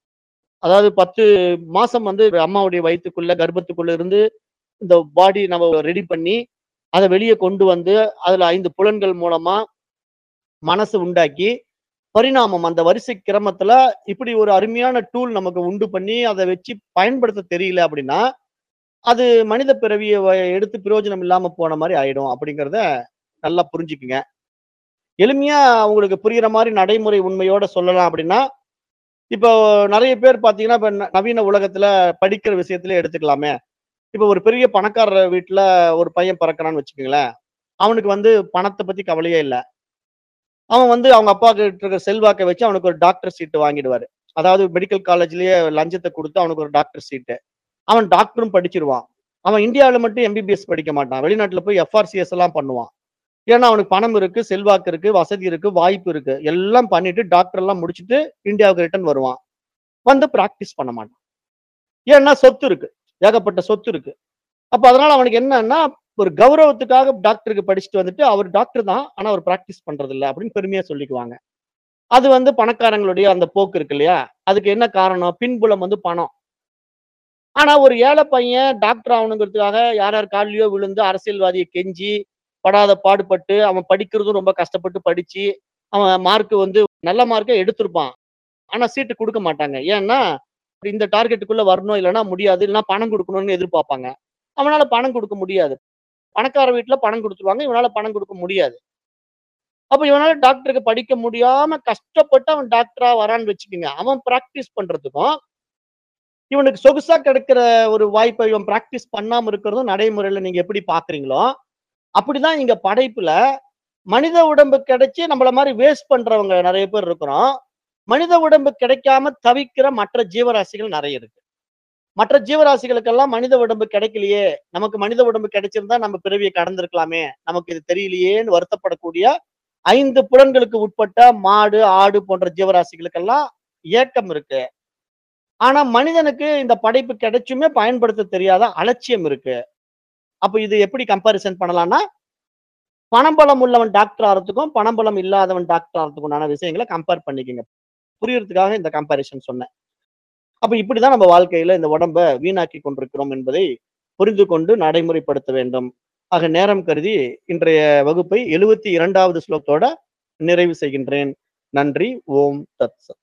அதாவது 10 மாசம் வந்து அம்மாவுடைய வயித்துக்குள்ள, கர்ப்பத்துக்குள்ள இருந்து இந்த பாடி நம்ம ரெடி பண்ணி, அத வெளிய கொண்டு வந்து, அதுல 5 புலன்கள் மூலமா மனசு உண்டாக்கி, பரிணாமம் அந்த வரிசை கிரமத்துல இப்படி ஒரு அருமையான டூல் நமக்கு உண்டு பண்ணி, அத வச்சு பயன்படுத்த தெரியல அப்படின்னா, அது மனித பிறவிய வ எடுத்து பிரயோஜனம் இல்லாம போன மாரி ஆயிடும் அப்படிங்கிறத நல்லா புரிஞ்சுக்குங்க. எளிமையா உங்களுக்கு புரியிற மாரி நடைமுறை உண்மையோட சொல்லலாம் அப்படின்னா, இப்போ நெறைய பேர் பார்த்தீங்கன்னா, இப்ப ந நவீன உலகத்துல படிக்கிற விஷயத்திலே எடுத்துக்கலாமே. இப்ப ஒரு பெரிய பணக்காரர் வீட்ல ஒரு பையன் பிறக்குறான்னு வச்சுக்கங்களேன். அவனுக்கு வந்து பணத்த பத்தி கவலையே இல்ல. அவன் வந்து அவங்க அப்பா கிட்ட இருக்கிற செல்வாக்க வச்சு அவனுக்கு ஒரு டாக்டர் சீட் வாங்கிடுவாரு. அதாவது மெடிக்கல் காலேஜ்லயே லஞ்சத்த குடுத்து அவனுக்கு ஒரு டாக்டர் சீட்டு. அவன் டாக்டரும் படிச்சிருவான். அவன் இந்தியாவுல மட்டும் எம்பிபிஎஸ் படிக்க மாட்டான். வெளிநாட்டுல போய் எஃப்ஆர்சிஎஸ் எல்லாம் பண்ணுவான். ஏன்னா அவனுக்கு பணம் இருக்கு, செல்வாக்கு இருக்கு, வசதி இருக்கு, வாய்ப்பு இருக்கு. எல்லாம் பண்ணிட்டு டாக்டர் எல்லாம் முடிச்சுட்டு இந்தியாவுக்கு ரிட்டர்ன் வருவான். வந்து பிராக்டிஸ் பண்ண மாட்டான். ஏன்னா சொத்து இருக்கு. ஏகப்பட்ட சொத்து இருக்கு. அப்ப அதனால அவனுக்கு என்னன்னா, ஒரு கௌரவத்துக்காக டாக்டருக்கு படிச்சுட்டு வந்துட்டு, அவரு டாக்டர் தான். ஆனா அவர் பிராக்டிஸ் பண்றது இல்ல அப்படின்னு பெருமையா சொல்லிக்குவாங்க. அது வந்து பணக்காரங்களுடைய அந்த போக்கு இருக்கு இல்லையா? அதுக்கு என்ன காரணம்? பின்புலம் வந்து பணம். ஆனா ஒரு ஏழை பையன் டாக்டர் ஆகணுங்கிறதுக்காக யார் யார் கால்லயோ விழுந்து அரசியல்வாதிய கெஞ்சி, படாத பாடுபட்டு, அவன் படிக்கிறதும் ரொம்ப கஷ்டப்பட்டு படிச்சு, அவன் மார்க் வந்து நல்ல மார்க்கே எடுத்திருப்பான். ஆனா சீட்டு குடுக்க மாட்டாங்க. ஏன்னா, இந்த டார்கெட்டுக்குள்ள வரணும், இல்லன்னா முடியாது, இல்லன்னா பணம் குடுக்கணும்னு எதிர்பார்ப்பாங்க. அவனால பணம் கொடுக்க முடியாது பணக்கார வீட்டுல பணம் கொடுத்துருவாங்க இவனால பணம் கொடுக்க முடியாது அப்ப இவனால டாக்டருக்கு படிக்க முடியாம கஷ்டப்பட்டு அவன் டாக்டரா வரான்னு வச்சுக்கோங்க அவன் பிராக்டிஸ் பண்றதுக்கும் இவனுக்கு சொகுசா கிடைக்கிற ஒரு வாய்ப்பை இவன் பிராக்டிஸ் பண்ணாம இருக்கிறதும் நடைமுறையில நீங்க எப்படி பாக்குறீங்களோ அப்படிதான் இங்க படைப்புல மனித உடம்பு கிடைச்சு நம்மள மாதிரி வேஸ்ட் பண்றவங்க நிறைய பேர் இருக்கிறோம் மனித உடம்பு கிடைக்காம தவிக்கிற மற்ற ஜீவராசிகள் நிறைய இருக்கு மற்ற ஜீவராசிகளுக்கெல்லாம் மனித உடம்பு கிடைக்கலையே நமக்கு மனித உடம்பு கிடைச்சிருந்தா நம்ம பிறவியை கடந்திருக்கலாமே நமக்கு இது தெரியலையேன்னு வருத்தப்படக்கூடிய ஐந்து புலன்களுக்கு உட்பட்ட மாடு ஆடு போன்ற ஜீவராசிகளுக்கெல்லாம் ஏக்கம் இருக்கு ஆனா மனிதனுக்கு இந்த படைப்பு கிடைச்சுமே பயன்படுத்த தெரியாத அலட்சியம் இருக்கு அப்ப இது எப்படி கம்பாரிசன் பண்ணலாம்னா பணம்பலம் உள்ளவன் டாக்டர் ஆகிறதுக்கும் பணம்பலம் இல்லாதவன் டாக்டர் ஆகிறதுக்கும் உண்டான விஷயங்களை கம்பேர் பண்ணிக்கங்க புரியறதுக்காக இந்த கம்பாரிசன் சொன்னேன் அப்ப இப்படிதான் நம்ம வாழ்க்கையில இந்த உடம்ப வீணாக்கி கொண்டிருக்கிறோம் என்பதை புரிந்து கொண்டு நடைமுறைப்படுத்த வேண்டும் ஆக நேரம் கருதி இன்றைய வகுப்பை எழுபத்தி இரண்டாவது ஸ்லோகத்தோட நிறைவு செய்கின்றேன் நன்றி ஓம் தத் சத்